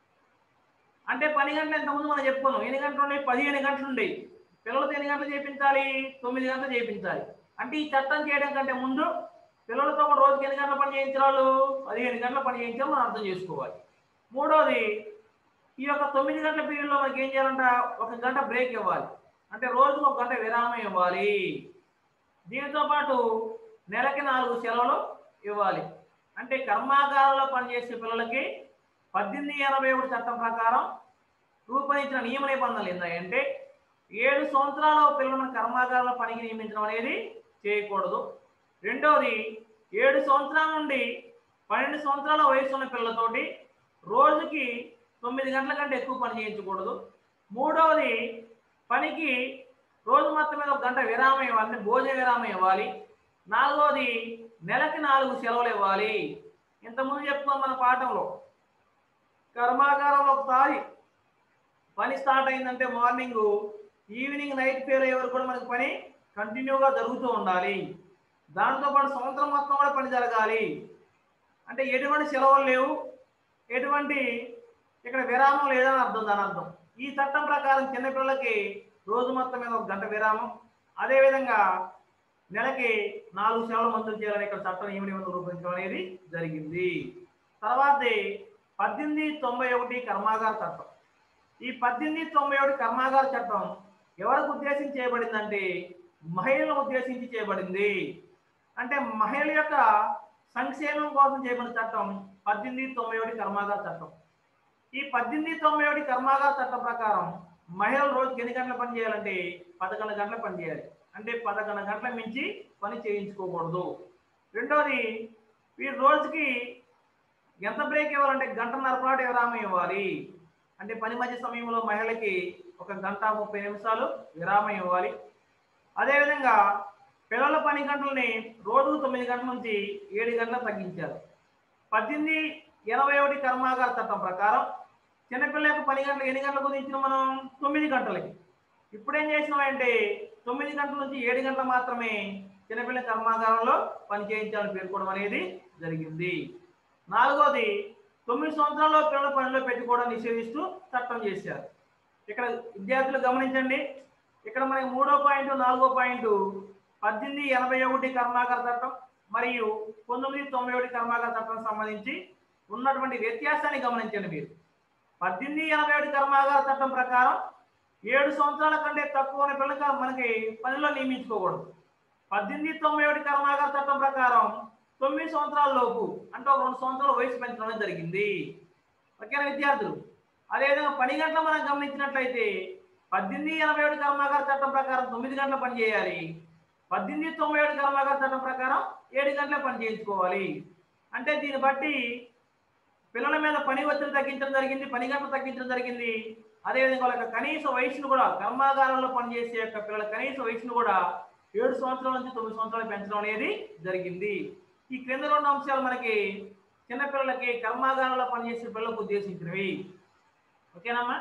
అంటే పని గంటలు ఇంతకుముందు మనం చెప్పుకున్నాం ఎన్ని గంటలు ఉన్నాయి పదిహేను గంటలు ఉండేవి పిల్లలతో ఎన్ని గంటలు చేయించాలి తొమ్మిది గంటలు చేయించాలి అంటే ఈ చట్టం చేయడం కంటే ముందు పిల్లలతో కూడా రోజుకి ఎన్ని గంటల పని చేయించిన వాళ్ళు పదిహేను గంటల పని చేయించాలి మనం అర్థం చేసుకోవాలి మూడవది ఈ యొక్క తొమ్మిది గంటల పీరియడ్లో మనకి ఏం చేయాలంట ఒక గంట బ్రేక్ ఇవ్వాలి అంటే రోజుకు ఒక గంట విరామం ఇవ్వాలి దీనితో పాటు నెలకి నాలుగు సెలవులు ఇవ్వాలి అంటే కర్మాగారంలో పనిచేసే పిల్లలకి పద్దెనిమిది ఎనభై ఒకటి చట్టం ప్రకారం రూపొందించిన నియమ నిబంధనలు ఏంటంటే ఏడు సంవత్సరాల పిల్లలను కర్మాగారంలో పనికి నియమించడం అనేది చేయకూడదు రెండవది ఏడు సంవత్సరాల నుండి పన్నెండు సంవత్సరాల వయసు ఉన్న పిల్లలతోటి రోజుకి తొమ్మిది గంటల కంటే ఎక్కువ పని చేయించకూడదు మూడవది పనికి రోజు మొత్తం మీద ఒక గంట విరామం ఇవ్వాలి అంటే భోజన విరామం ఇవ్వాలి నాలుగవది నెలకి నాలుగు సెలవులు ఇవ్వాలి ఇంతకుముందు చెప్పుకున్నాం మన పాఠంలో కర్మాగారంలో ఒకసారి పని స్టార్ట్ అయిందంటే మార్నింగ్ ఈవినింగ్ నైట్ ఫెయిల్ అయ్యే వరకు కూడా మనకి పని కంటిన్యూగా జరుగుతూ ఉండాలి దాంతో పాటు సంవత్సరం మొత్తం కూడా పని జరగాలి అంటే ఎటువంటి సెలవులు లేవు ఎటువంటి ఇక్కడ విరామం లేదని అర్థం దాని అర్థం ఈ చట్టం ప్రకారం చిన్నపిల్లలకి రోజు మొత్తం మీద ఒక గంట విరామం అదేవిధంగా నెలకి నాలుగు సెలవులు మంజూరు చేయాలని ఇక్కడ చట్టం నియమ నిబంధనలు రూపొందించడం అనేది జరిగింది తర్వాతే పద్దెనిమిది తొంభై ఒకటి కర్మాగార చట్టం ఈ పద్దెనిమిది తొంభై ఒకటి కర్మాగార చట్టం ఎవరికి ఉద్దేశించి చేయబడిందంటే మహిళలను ఉద్దేశించి చేయబడింది అంటే మహిళల యొక్క సంక్షేమం కోసం చేయబడిన చట్టం పద్దెనిమిది తొంభై ఒకటి కర్మాగార చట్టం ఈ పద్దెనిమిది తొంభై ఒకటి కర్మాగార చట్టం ప్రకారం మహిళలు రోజుకి ఎన్ని గంటల పని చేయాలంటే పదకొండు గంటల పని చేయాలి అంటే పదకొండు గంటల మించి పని చేయించుకోకూడదు రెండోది వీరు రోజుకి ఎంత బ్రేక్ ఇవ్వాలంటే గంటన్నర పాటు విరామం ఇవ్వాలి అంటే పని మధ్య సమయంలో మహిళకి ఒక గంట ముప్పై నిమిషాలు విరామం ఇవ్వాలి అదేవిధంగా పిల్లల పని గంటలని రోజుకు తొమ్మిది గంటల నుంచి ఏడు గంటలకు తగ్గించారు పద్దెనిమిది ఎనభై ఒకటి కర్మాగార చట్టం ప్రకారం చిన్నపిల్ల యొక్క పని గంటలు ఎన్ని గంటలకు కుదించిన మనం తొమ్మిది గంటలకి ఇప్పుడేం చేసినామంటే తొమ్మిది గంటల నుంచి ఏడు గంటలు మాత్రమే చిన్నపిల్ల కర్మాగారంలో పని చేయించాలని పేర్కోవడం అనేది జరిగింది నాలుగోది తొమ్మిది సంవత్సరాల్లో పిల్లల పనిలో పెట్టుకోవడం నిషేధిస్తూ చట్టం చేశారు ఇక్కడ విద్యార్థులు గమనించండి ఇక్కడ మనకి మూడో పాయింట్ నాలుగో పాయింట్ పద్దెనిమిది ఎనభై ఒకటి కర్మాగార చట్టం మరియు పంతొమ్మిది తొంభై ఒకటి కర్మాగార చట్టం సంబంధించి ఉన్నటువంటి వ్యత్యాసాన్ని గమనించండి మీరు పద్దెనిమిది ఎనభై ఒకటి కర్మాగార చట్టం ప్రకారం ఏడు సంవత్సరాల కంటే తక్కువ ఉన్న పిల్లలు మనకి పనిలో నియమించుకోకూడదు పద్దెనిమిది తొంభై ఒకటి కర్మాగార చట్టం ప్రకారం తొమ్మిది సంవత్సరాల లోపు అంటే ఒక రెండు సంవత్సరాల వయసు పెంచడం అనేది జరిగింది ఓకేనా విద్యార్థులు అదేవిధంగా పని గంటలు మనం గమనించినట్లయితే పద్దెనిమిది ఎనభై ఏడు కర్మాగార చట్టం ప్రకారం తొమ్మిది గంటల పని చేయాలి పద్దెనిమిది తొంభై ఏడు కర్మాగార చట్టం ప్రకారం ఏడు గంటల పని చేయించుకోవాలి అంటే దీన్ని బట్టి పిల్లల మీద పని ఒత్తిడి తగ్గించడం జరిగింది పని గంటలు తగ్గించడం జరిగింది అదేవిధంగా వాళ్ళ యొక్క కనీస వయసును కూడా కర్మాగారంలో పనిచేసే యొక్క పిల్లల కనీస వయసును కూడా ఏడు సంవత్సరాల నుంచి తొమ్మిది సంవత్సరాలు పెంచడం అనేది జరిగింది ఈ క్రింద రెండు అంశాలు మనకి చిన్నపిల్లలకి కర్మాగారంలో పనిచేసే పిల్లలకు ఉద్దేశించినవి ఓకేనమ్మా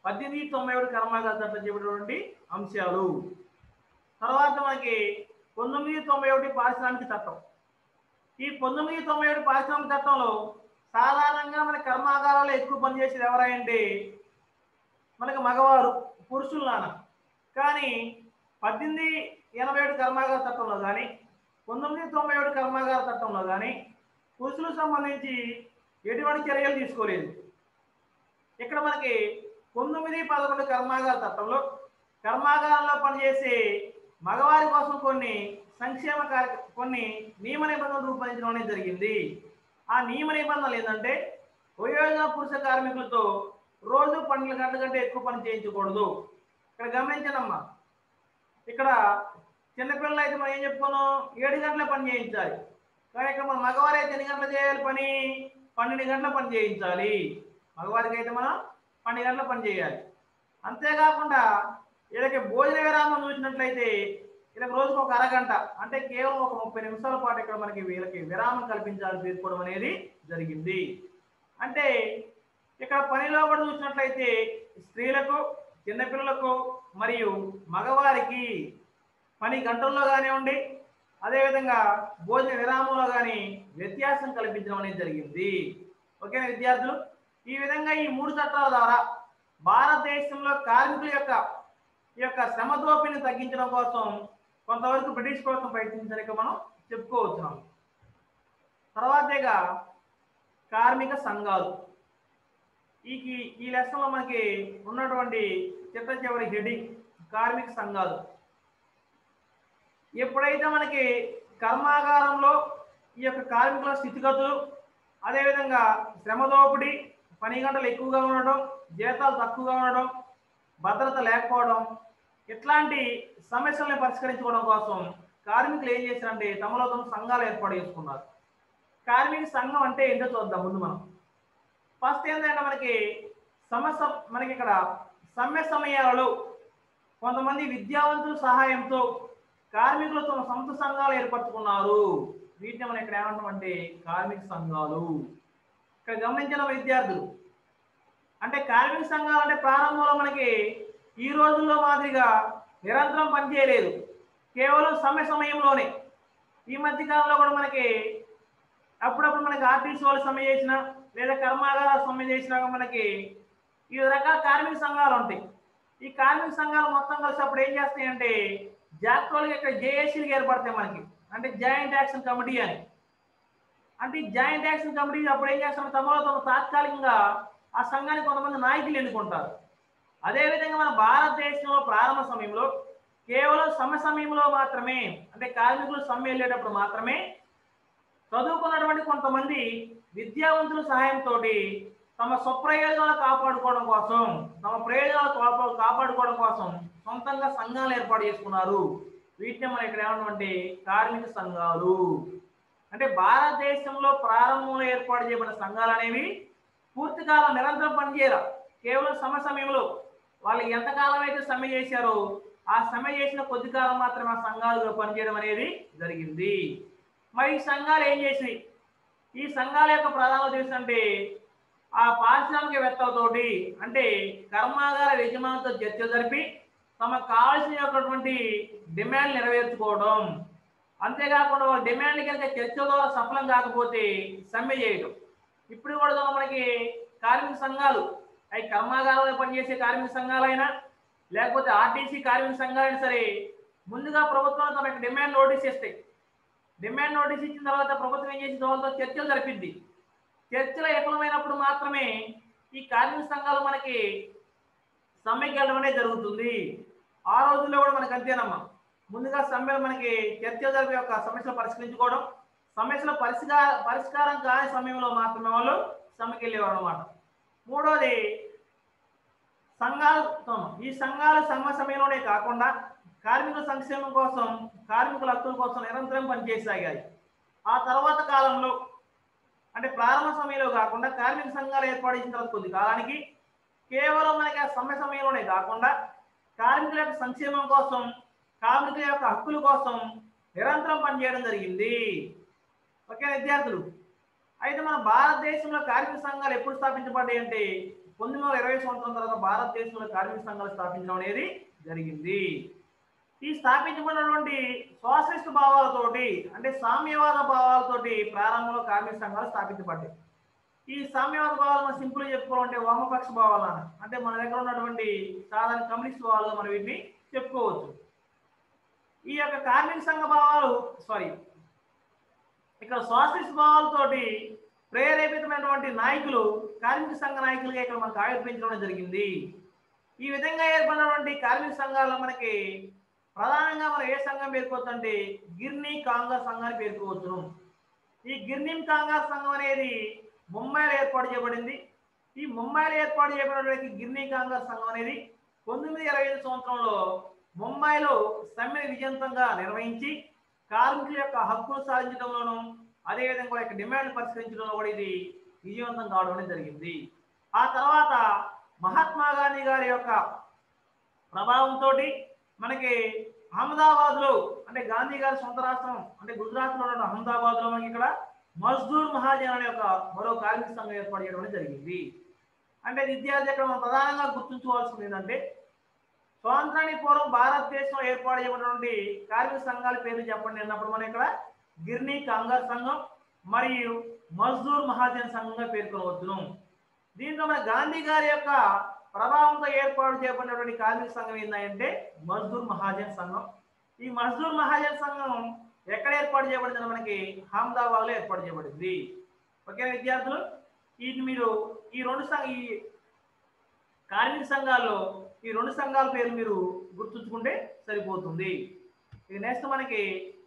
పద్దెనిమిది తొంభై ఒకటి కర్మాగార చట్టం చెప్పినటువంటి అంశాలు తర్వాత మనకి పంతొమ్మిది తొంభై ఒకటి పారిశ్రామిక చట్టం ఈ పంతొమ్మిది తొంభై ఒకటి పారిశ్రామిక చట్టంలో సాధారణంగా మన కర్మాగారాల్లో ఎక్కువ పనిచేసేది ఎవరంటే మనకి మగవారు పురుషులు నాన్న కానీ పద్దెనిమిది ఎనభై ఏడు కర్మాగార చట్టంలో కానీ పంతొమ్మిది తొంభై ఏడు కర్మాగార చట్టంలో కానీ పురుషులకు సంబంధించి ఎటువంటి చర్యలు తీసుకోలేదు ఇక్కడ మనకి పంతొమ్మిది పదకొండు కర్మాగార చట్టంలో కర్మాగారంలో పనిచేసే మగవారి కోసం కొన్ని సంక్షేమ కార్య కొన్ని నియమ నిబంధనలు రూపొందించడం అనేది జరిగింది ఆ నియమ నిబంధనలు ఏంటంటే వయోజన పురుష కార్మికులతో రోజు పన్నెండు గంటల కంటే ఎక్కువ పని చేయించకూడదు ఇక్కడ గమనించనమ్మా ఇక్కడ చిన్నపిల్లలు అయితే మనం ఏం చెప్పుకున్నాం ఏడు గంటల పని చేయించాలి కానీ ఇక్కడ మన మగవారు అయితే ఎన్ని గంటలు చేయాలి పని పన్నెండు గంటల పని చేయించాలి మగవారికి అయితే మనం పన్నెండు గంటల పని చేయాలి అంతేకాకుండా వీళ్ళకి భోజన విరామం చూసినట్లయితే వీళ్ళకి రోజుకు ఒక అరగంట అంటే కేవలం ఒక ముప్పై నిమిషాల పాటు ఇక్కడ మనకి వీళ్ళకి విరామం కల్పించాలని తీసుకోవడం అనేది జరిగింది అంటే ఇక్కడ పనిలో కూడా చూసినట్లయితే స్త్రీలకు చిన్నపిల్లలకు మరియు మగవారికి పని గంటల్లో కానివ్వండి అదేవిధంగా భోజన విరామంలో కానీ వ్యత్యాసం కల్పించడం అనేది జరిగింది ఓకేనా విద్యార్థులు ఈ విధంగా ఈ మూడు చట్టాల ద్వారా భారతదేశంలో కార్మికుల యొక్క ఈ యొక్క శ్రమ దోపిడిని తగ్గించడం కోసం కొంతవరకు బ్రిటిష్ ప్రభుత్వం ప్రయత్నించడానికి మనం చెప్పుకోవచ్చున్నాం తర్వాతేగా కార్మిక సంఘాలు ఈ ఈ- ఈ లెసన్లో మనకి ఉన్నటువంటి చిట్ట చివరి హెడింగ్ కార్మిక సంఘాలు ఎప్పుడైతే మనకి కర్మాగారంలో ఈ యొక్క కార్మికుల స్థితిగతులు అదేవిధంగా శ్రమ దోపిడీ పని గంటలు ఎక్కువగా ఉండడం జీతాలు తక్కువగా ఉండడం భద్రత లేకపోవడం ఇట్లాంటి సమస్యల్ని పరిష్కరించుకోవడం కోసం కార్మికులు ఏం చేశారంటే తమలో తమ సంఘాలు ఏర్పాటు చేసుకున్నారు కార్మిక సంఘం అంటే ఏంటో చూద్దాం ముందు మనం ఫస్ట్ ఏంటంటే మనకి సమస్య మనకి ఇక్కడ సమ్మె సమయాలలో కొంతమంది విద్యావంతుల సహాయంతో కార్మికులు తమ సొంత సంఘాలు ఏర్పరచుకున్నారు వీటిని మనం ఇక్కడ ఏమంటామంటే కార్మిక సంఘాలు ఇక్కడ గమనించిన విద్యార్థులు అంటే కార్మిక సంఘాలు అంటే ప్రారంభంలో మనకి ఈ రోజుల్లో మాదిరిగా నిరంతరం పనిచేయలేదు కేవలం సమ్మె సమయంలోనే ఈ మధ్య కాలంలో కూడా మనకి అప్పుడప్పుడు మనకి ఆర్టీసీ వాళ్ళు సమ్మె చేసిన లేదా కర్మాగార సమ్మె చేసినా మనకి వివిధ రకాల కార్మిక సంఘాలు ఉంటాయి ఈ కార్మిక సంఘాలు మొత్తం కలిసి అప్పుడు ఏం చేస్తాయి అంటే జాక్టోలుగా ఇక్కడ జేఏసీలు ఏర్పడతాయి మనకి అంటే జాయింట్ యాక్షన్ కమిటీ అని అంటే ఈ జాయింట్ యాక్షన్ కమిటీ అప్పుడు ఏం చేస్తాం తమలో తమ తాత్కాలికంగా ఆ సంఘానికి కొంతమంది నాయకులు ఎన్నుకుంటారు అదేవిధంగా మన భారతదేశంలో ప్రారంభ సమయంలో కేవలం సమ్మె సమయంలో మాత్రమే అంటే కార్మికులు సమ్మె వెళ్ళేటప్పుడు మాత్రమే చదువుకున్నటువంటి కొంతమంది విద్యావంతుల సహాయంతో తమ స్వప్రయోజనాలు కాపాడుకోవడం కోసం తమ ప్రయోజనాలు కాపా- కాపాడుకోవడం కోసం సొంతంగా సంఘాలు ఏర్పాటు చేసుకున్నారు వీటిని మనం ఇక్కడ ఏమంటామంటే కార్మిక సంఘాలు అంటే భారతదేశంలో ప్రారంభంలో ఏర్పాటు చేయబడిన సంఘాలు అనేవి పూర్తికాలం నిరంతరం పనిచేయరు కేవలం సమ సమయంలో వాళ్ళు ఎంతకాలం అయితే సమ్మె చేశారో ఆ సమ్మె చేసిన కొద్ది కాలం మాత్రమే ఆ సంఘాలుగా పనిచేయడం అనేది జరిగింది మరి ఈ సంఘాలు ఏం చేసినాయి ఈ సంఘాల యొక్క ప్రధాన ఉద్దేశం అంటే ఆ పారిశ్రామికవేత్తలతోటి అంటే కర్మాగార యజమానులతో చర్చ జరిపి తమకు కావాల్సినటువంటి డిమాండ్ నెరవేర్చుకోవడం అంతేకాకుండా వాళ్ళ డిమాండ్ కనుక చర్చ ద్వారా సఫలం కాకపోతే సమ్మె చేయడం ఇప్పుడు కూడా చూడండి మనకి కార్మిక సంఘాలు అవి కర్మాగారంలో పనిచేసే కార్మిక సంఘాలైనా లేకపోతే ఆర్టీసీ కార్మిక సంఘాలైనా సరే ముందుగా ప్రభుత్వం తమ యొక్క డిమాండ్ నోటీస్ ఇస్తాయి డిమాండ్ నోటీస్ ఇచ్చిన తర్వాత ప్రభుత్వం ఏం చేసింది వాళ్ళతో చర్చలు జరిపిద్ది చర్చలు విఫలమైనప్పుడు మాత్రమే ఈ కార్మిక సంఘాలు మనకి సమ్మెకి వెళ్ళడం అనేది జరుగుతుంది ఆ రోజుల్లో కూడా మనకి అంతేనమ్మా ముందుగా సమ్మెలు మనకి చర్చలు జరిపి యొక్క సమస్యలు పరిష్కరించుకోవడం సమస్యల పరిష్కార పరిష్కారం కాని సమయంలో మాత్రమే వాళ్ళు సమ్మెకి వెళ్ళేవారు అనమాట మూడోది సంఘాలు ఈ సంఘాలు సమ్మె సమయంలోనే కాకుండా కార్మికుల సంక్షేమం కోసం కార్మికుల హక్కుల కోసం నిరంతరం పనిచేసాగాయి ఆ తర్వాత కాలంలో అంటే ప్రారంభ సమయంలో కాకుండా కార్మిక సంఘాలు ఏర్పాటు చేసిన తర్వాత కొద్ది కాలానికి కేవలం మనకి ఆ సమ్మె సమయంలోనే కాకుండా కార్మికుల యొక్క సంక్షేమం కోసం కార్మికుల యొక్క హక్కుల కోసం నిరంతరం పనిచేయడం జరిగింది ఓకే విద్యార్థులు అయితే మన భారతదేశంలో కార్మిక సంఘాలు ఎప్పుడు స్థాపించబడ్డాయి అంటే పంతొమ్మిది వందల ఇరవై సంవత్సరం తర్వాత భారతదేశంలో కార్మిక సంఘాలు స్థాపించడం అనేది జరిగింది ఈ స్థాపించబడినటువంటి సోషలిస్ట్ భావాలతోటి అంటే సామ్యవాద భావాలతోటి ప్రారంభంలో కార్మిక సంఘాలు స్థాపించబడ్డాయి ఈ సామ్యవాద భావాలు మనం సింపుల్ చెప్పుకోవాలంటే వామపక్ష భావాలు అని అంటే మన దగ్గర ఉన్నటువంటి సాధారణ కమ్యూనిస్ట్ భావాలుగా మనం వీటిని చెప్పుకోవచ్చు ఈ యొక్క కార్మిక సంఘ భావాలు సారీ ఇక్కడ సోషలిస్ట్ భావాలతోటి ప్రేరేపితమైనటువంటి నాయకులు కార్మిక సంఘ నాయకులుగా ఇక్కడ మనకు ఆవిర్భించడం జరిగింది ఈ విధంగా ఏర్పడినటువంటి కార్మిక సంఘాల్లో మనకి ప్రధానంగా మనం ఏ సంఘం పేర్కోవచ్చు అంటే గిర్నీ కాంగ్రెస్ సంఘాన్ని పేర్కోవచ్చును ఈ గిర్నీ కాంగ్రెస్ సంఘం అనేది ముంబైలో ఏర్పాటు చేయబడింది ఈ ముంబైలో ఏర్పాటు చేయబడినటువంటి గిర్నీ కాంగ్రెస్ సంఘం అనేది పంతొమ్మిది ఇరవై ఐదు సంవత్సరంలో ముంబైలో సమ్మెను విజయవంతంగా నిర్వహించి కార్మికుల యొక్క హక్కులు సాధించడంలోనూ అదేవిధంగా వాళ్ళ యొక్క డిమాండ్ పరిష్కరించడంలో కూడా ఇది విజయవంతం కావడం అనేది జరిగింది ఆ తర్వాత మహాత్మా గాంధీ గారి యొక్క ప్రభావంతో మనకి అహ్మదాబాద్లో అంటే గాంధీ గారి సొంత రాష్ట్రం అంటే గుజరాత్లో ఉన్న అహ్మదాబాద్లో మనకి ఇక్కడ మజ్దూర్ మహాజన్ అనే ఒక మరో కార్మిక సంఘం ఏర్పాటు చేయడం అనేది జరిగింది అంటే విద్యార్థి ఇక్కడ మనం ప్రధానంగా గుర్తుంచుకోవాల్సింది ఏంటంటే స్వాతంత్రానికి పూర్వం భారతదేశంలో ఏర్పాటు చేయబడినటువంటి కార్మిక సంఘాల పేర్లు చెప్పండి అన్నప్పుడు మనం ఇక్కడ గిర్నీ కాంగ్రెస్ సంఘం మరియు మజ్దూర్ మహాజన్ సంఘంగా పేర్కొనవచ్చును దీంట్లో మన గాంధీ గారి యొక్క ప్రభావంతో ఏర్పాటు చేయబడినటువంటి కార్మిక సంఘం ఏంటంటే మజ్దూర్ మహాజన్ సంఘం ఈ మజ్దూర్ మహాజన్ సంఘం ఎక్కడ ఏర్పాటు చేయబడింది మనకి అహ్మదాబాద్లో ఏర్పాటు చేయబడింది ఓకే విద్యార్థులు వీటిని మీరు ఈ రెండు సంఘ ఈ కార్మిక సంఘాల్లో ఈ రెండు సంఘాల పేర్లు మీరు గుర్తుంచుకుంటే సరిపోతుంది ఇక నెక్స్ట్ మనకి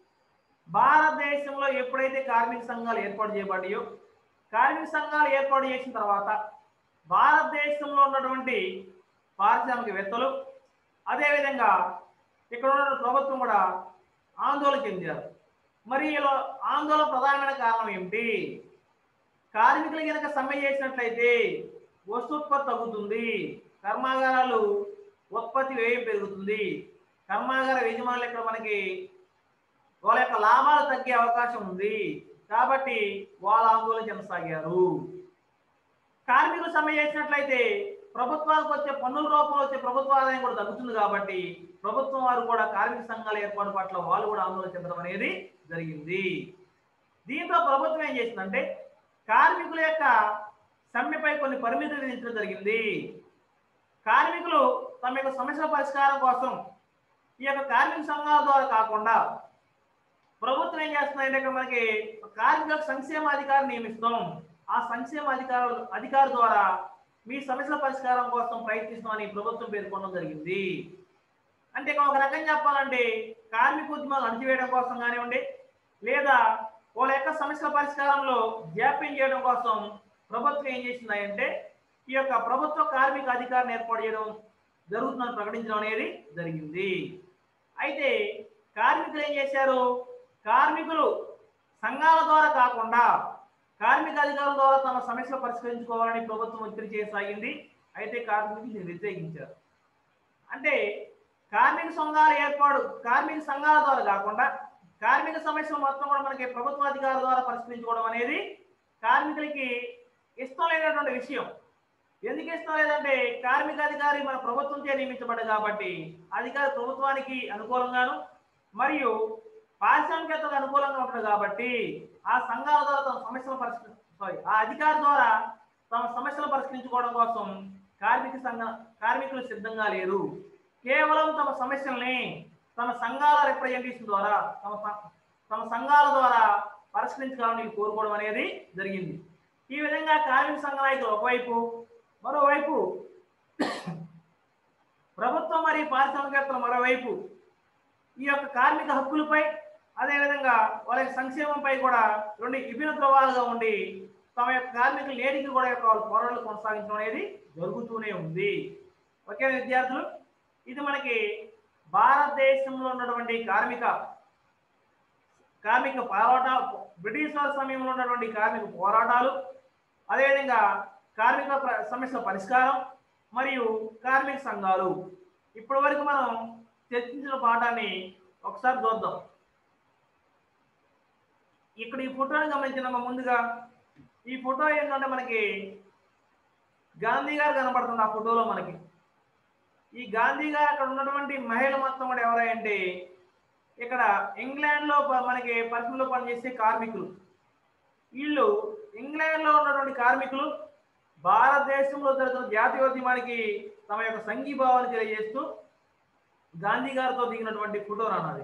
భారతదేశంలో ఎప్పుడైతే కార్మిక సంఘాలు ఏర్పాటు చేయబడ్డాయో కార్మిక సంఘాలు ఏర్పాటు చేసిన తర్వాత భారతదేశంలో ఉన్నటువంటి పారిశ్రామికవేత్తలు అదేవిధంగా ఇక్కడ ఉన్న ప్రభుత్వం కూడా ఆందోళన చెందారు మరి ఇలా ఆందోళన ప్రధానమైన కారణం ఏమిటి కార్మికులు కనుక సమ్మె చేసినట్లయితే వస్తూత్పత్తి తగ్గుతుంది కర్మాగారాలు ఉత్పత్తి వ్యయం పెరుగుతుంది కర్మాగార యజమానులు ఇక్కడ మనకి వాళ్ళ యొక్క లాభాలు తగ్గే అవకాశం ఉంది కాబట్టి వాళ్ళ ఆందోళన చెందసాగారు కార్మికులు సమ్మె చేసినట్లయితే ప్రభుత్వానికి వచ్చే పన్నుల రూపంలో వచ్చే ప్రభుత్వ ఆదాయం కూడా తగ్గుతుంది కాబట్టి ప్రభుత్వం వారు కూడా కార్మిక సంఘాల ఏర్పాటు పట్ల వాళ్ళు కూడా ఆందోళన చెందడం అనేది జరిగింది దీంతో ప్రభుత్వం ఏం చేసిందంటే కార్మికుల యొక్క సమ్మెపై కొన్ని పరిమితులు విధించడం జరిగింది కార్మికులు తమ యొక్క సమస్యల పరిష్కారం కోసం ఈ యొక్క కార్మిక సంఘాల ద్వారా కాకుండా ప్రభుత్వం ఏం చేస్తుందంటే ఇక్కడ మనకి కార్మికులకు సంక్షేమ అధికారి నియమిస్తాం ఆ సంక్షేమ అధికారులు అధికారి ద్వారా మీ సమస్యల పరిష్కారం కోసం ప్రయత్నిస్తామని ప్రభుత్వం పేర్కొనడం జరిగింది అంటే ఇక్కడ ఒక రకం చెప్పాలంటే కార్మిక ఉద్యమాలు అణచివేయడం కోసం కానివ్వండి లేదా వాళ్ళ యొక్క సమస్యల పరిష్కారంలో జాప్యం చేయడం కోసం ప్రభుత్వం ఏం చేసిందంటే ఈ యొక్క ప్రభుత్వ కార్మిక అధికారిని ఏర్పాటు చేయడం జరుగుతుందని ప్రకటించడం అనేది జరిగింది అయితే కార్మికులు ఏం చేశారు కార్మికులు సంఘాల ద్వారా కాకుండా కార్మిక అధికారుల ద్వారా తమ సమస్యలు పరిష్కరించుకోవాలని ప్రభుత్వం ఒత్తిడి చేయసాగింది అయితే కార్మికులు దీన్ని వ్యతిరేకించారు అంటే కార్మిక సంఘాల ఏర్పాటు కార్మిక సంఘాల ద్వారా కాకుండా కార్మిక సమస్యలు మొత్తం కూడా మనకి ప్రభుత్వ అధికారుల ద్వారా పరిష్కరించుకోవడం అనేది కార్మికులకి ఇష్టం లేనటువంటి విషయం ఎందుకు ఇష్టం లేదంటే కార్మిక అధికారి మన ప్రభుత్వంచే నియమించబడ్డ కాబట్టి అధికారి ప్రభుత్వానికి అనుకూలంగాను మరియు పారిశ్రామికతకు అనుకూలంగా ఉంటుంది కాబట్టి ఆ సంఘాల ద్వారా తమ సమస్యలు పరిష్కరి సారీ ఆ అధికారి ద్వారా తమ సమస్యలు పరిష్కరించుకోవడం కోసం కార్మిక సంఘ కార్మికులు సిద్ధంగా లేరు కేవలం తమ సమస్యల్ని తమ సంఘాల రిప్రజెంటేషన్ ద్వారా తమ స- తమ సంఘాల ద్వారా పరిష్కరించుకోవాలని కోరుకోవడం అనేది జరిగింది ఈ విధంగా కార్మిక సంఘ నాయకులు ఒకవైపు మరోవైపు ప్రభుత్వం మరియు పారిశ్రామికవేత్తలు మరోవైపు ఈ యొక్క కార్మిక హక్కులపై అదేవిధంగా వాళ్ళ యొక్క సంక్షేమంపై కూడా రెండు విభిన్న ధ్రువాలుగా ఉండి తమ యొక్క కార్మికుల నేటికి కూడా యొక్క వాళ్ళ పోరాటాలు కొనసాగించడం అనేది జరుగుతూనే ఉంది ఓకే విద్యార్థులు ఇది మనకి భారతదేశంలో ఉన్నటువంటి కార్మిక కార్మిక పోరాట బ్రిటిష్ వారి సమయంలో ఉన్నటువంటి కార్మిక పోరాటాలు అదేవిధంగా కార్మిక ప్ర- సమస్యల పరిష్కారం మరియు కార్మిక సంఘాలు ఇప్పటి వరకు మనం చర్చించిన పాఠాన్ని ఒకసారి చూద్దాం ఇక్కడ ఈ ఫోటోని గమనించిన ముందుగా ఈ ఫోటో ఏంటంటే మనకి గాంధీ గారు కనబడుతుంది ఆ ఫోటోలో మనకి ఈ గాంధీ గారు అక్కడ ఉన్నటువంటి మహిళ మొత్తం కూడా ఎవరంటే ఇక్కడ ఇంగ్లాండ్లో ప- మనకి పరిశ్రమలో పనిచేసే కార్మికులు వీళ్ళు ఇంగ్లాండ్లో ఉన్నటువంటి కార్మికులు భారతదేశంలో జరుగుతున్న జాతీయోద్యమానికి తమ యొక్క సంఘీభావాన్ని తెలియజేస్తూ గాంధీ గారితో దిగినటువంటి ఫోటో అన్నది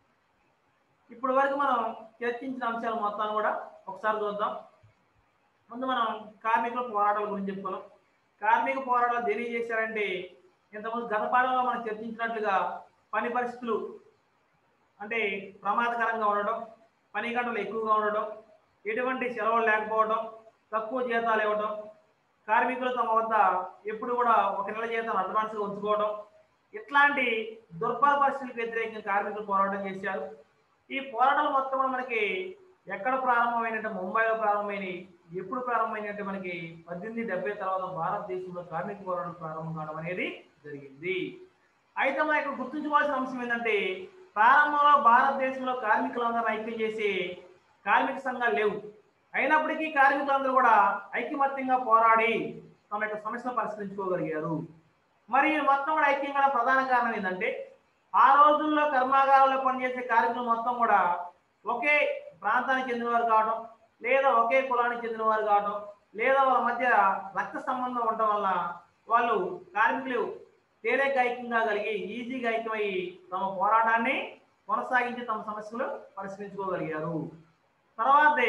ఇప్పటి వరకు మనం చర్చించిన అంశాలు మొత్తాన్ని కూడా ఒకసారి చూద్దాం ముందు మనం కార్మికుల పోరాటాల గురించి చెప్పుకున్నాం కార్మిక పోరాటాలు దేని చేశారంటే ఇంతకుముందు గత పాఠంలో మనం చర్చించినట్లుగా పని పరిస్థితులు అంటే ప్రమాదకరంగా ఉండడం పని గంటలు ఎక్కువగా ఉండడం ఎటువంటి సెలవులు లేకపోవడం తక్కువ జీతాలు ఇవ్వడం కార్మికులు తమ వద్ద ఎప్పుడు కూడా ఒక నెల జీతం అడ్వాన్స్గా ఉంచుకోవడం ఇట్లాంటి దుర్భర పరిస్థితులకు వ్యతిరేకంగా కార్మికులు పోరాటం చేశారు ఈ పోరాటాలు మొత్తం కూడా మనకి ఎక్కడ ప్రారంభమైనట్టు ముంబైలో ప్రారంభమైనవి ఎప్పుడు ప్రారంభమైనట్టు మనకి పద్దెనిమిది డెబ్బై తర్వాత భారతదేశంలో కార్మిక పోరాటం ప్రారంభం కావడం అనేది జరిగింది అయితే మనం ఇక్కడ గుర్తుంచుకోవాల్సిన అంశం ఏంటంటే ప్రారంభంలో భారతదేశంలో కార్మికులందరూ ఐక్యం చేసి కార్మిక సంఘాలు లేవు అయినప్పటికీ కార్మికులందరూ కూడా ఐకమత్యంగా పోరాడి తమ యొక్క సమస్యను పరిష్కరించుకోగలిగారు మరి ఈ మొత్తం కూడా ఐక్యం కూడా ప్రధాన కారణం ఏంటంటే ఆ రోజుల్లో కర్మాగారాల్లో పనిచేసే కార్మికులు మొత్తం కూడా ఒకే ప్రాంతానికి చెందినవారు కావడం లేదా ఒకే కులానికి చెందినవారు కావడం లేదా వాళ్ళ మధ్య రక్త సంబంధం ఉండటం వల్ల వాళ్ళు కార్మికులు తేలిక ఐక్యంగా కలిగి ఈజీగా ఐక్యమయ్యి తమ పోరాటాన్ని కొనసాగించి తమ సమస్యలు పరిష్కరించుకోగలిగారు తర్వాతే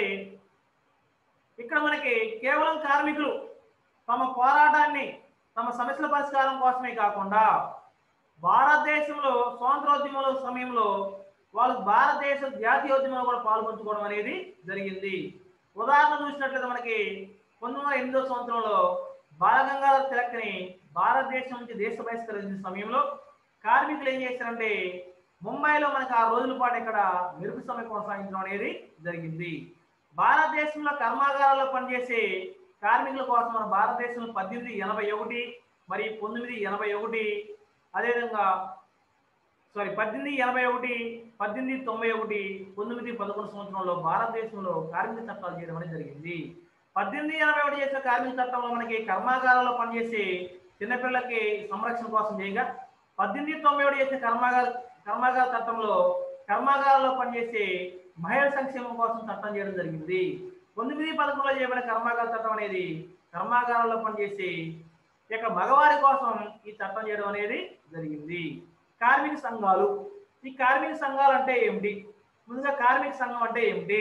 ఇక్కడ మనకి కేవలం కార్మికులు తమ పోరాటాన్ని తమ సమస్యల పరిష్కారం కోసమే కాకుండా భారతదేశంలో స్వాతంత్రోద్యమంలో సమయంలో వాళ్ళు భారతదేశ జాతీయోద్యమంలో కూడా పాల్పంచుకోవడం అనేది జరిగింది ఉదాహరణ చూసినట్లయితే మనకి పంతొమ్మిది వందల ఎనిమిదో సంవత్సరంలో బాలగంగాధర తిలక్ని భారతదేశం నుంచి దేశ బహిష్కరించిన సమయంలో కార్మికులు ఏం చేశారంటే ముంబైలో మనకి ఆ రోజుల పాటు ఇక్కడ మెరుపు సమ్మె కొనసాగించడం అనేది జరిగింది భారతదేశంలో కర్మాగారాల్లో పనిచేసే కార్మికుల కోసం మన భారతదేశంలో పద్దెనిమిది ఎనభై ఒకటి మరి పంతొమ్మిది ఎనభై ఒకటి అదేవిధంగా సారీ పద్దెనిమిది ఎనభై ఒకటి పద్దెనిమిది తొంభై ఒకటి పంతొమ్మిది పదకొండు సంవత్సరంలో భారతదేశంలో కార్మిక చట్టాలు చేయడం అనేది జరిగింది పద్దెనిమిది ఎనభై ఒకటి చేసిన కార్మిక చట్టంలో మనకి కర్మాగారాల్లో పనిచేసే చిన్నపిల్లలకి సంరక్షణ కోసం చేయగా పద్దెనిమిది తొంభై ఒకటి చేసిన కర్మాగార కర్మాగార చట్టంలో కర్మాగారాల్లో పనిచేసే మహిళల సంక్షేమం కోసం చట్టం చేయడం జరిగింది పంతొమ్మిది పదకొండులో చేయబడిన కర్మాగార చట్టం అనేది కర్మాగారాల్లో పనిచేసే ఇక మగవారి కోసం ఈ చట్టం చేయడం అనేది జరిగింది కార్మిక సంఘాలు ఈ కార్మిక సంఘాలు అంటే ఏమిటి ముందుగా కార్మిక సంఘం అంటే ఏమిటి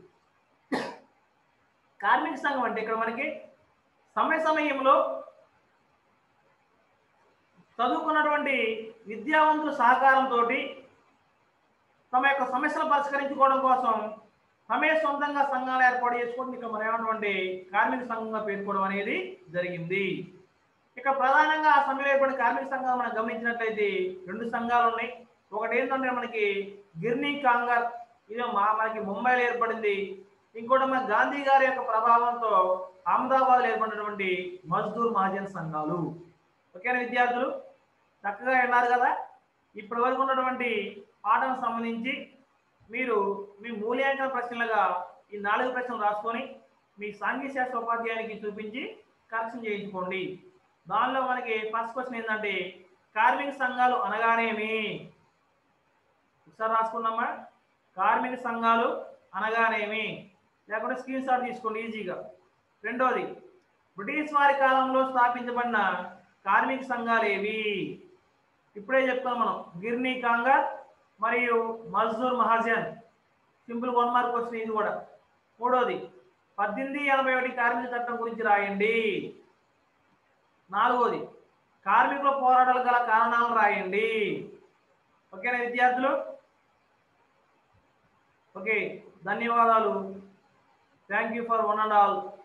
కార్మిక సంఘం అంటే ఇక్కడ మనకి సమయ సమయంలో చదువుకున్నటువంటి విద్యావంతుల సహకారంతో తమ యొక్క సమస్యలు పరిష్కరించుకోవడం కోసం తమే సొంతంగా సంఘాలు ఏర్పాటు చేసుకోవడం ఇక్కడ మనం ఏమన్నటువంటి కార్మిక సంఘంగా పేర్కోవడం అనేది జరిగింది ఇక ప్రధానంగా ఆ సమయంలో ఏర్పడిన కార్మిక సంఘాలు మనం గమనించినట్లయితే రెండు సంఘాలు ఉన్నాయి ఒకటి ఏంటంటే మనకి గిర్నీ కాంగర్ ఇది మా మనకి ముంబైలో ఏర్పడింది ఇంకోటి మన గాంధీ గారి యొక్క ప్రభావంతో అహ్మదాబాద్లో ఏర్పడినటువంటి మజ్దూర్ మహాజన్ సంఘాలు ఓకేనా విద్యార్థులు చక్కగా విన్నారు కదా ఇప్పటి వరకు ఉన్నటువంటి పాఠం సంబంధించి మీరు మీ మూల్యాంకన ప్రశ్నలుగా ఈ నాలుగు ప్రశ్నలు రాసుకొని మీ సాంఘిక శాస్త్ర ఉపాధ్యాయునికి చూపించి కరెక్షన్ చేయించుకోండి దానిలో మనకి ఫస్ట్ క్వశ్చన్ ఏంటంటే కార్మిక సంఘాలు అనగానేమి ఒకసారి రాసుకున్నామా కార్మిక సంఘాలు అనగానేమి లేకుంటే స్క్రీన్ షాట్ తీసుకోండి ఈజీగా రెండోది బ్రిటిష్ వారి కాలంలో స్థాపించబడిన కార్మిక సంఘాలు ఏవి ఇప్పుడే చెప్తాం మనం గిర్నీ కాంగర్ మరియు Mazdoor Mahajan simple one mark question ఇది కూడా మూడోది పద్దెనిమిది ఎనభై ఒకటి కార్మిక చట్టం గురించి రాయండి నాలుగోది కార్మికుల పోరాటాలు గల కారణాలను రాయండి ఓకేనా విద్యార్థులు ఓకే ధన్యవాదాలు thank you for one and all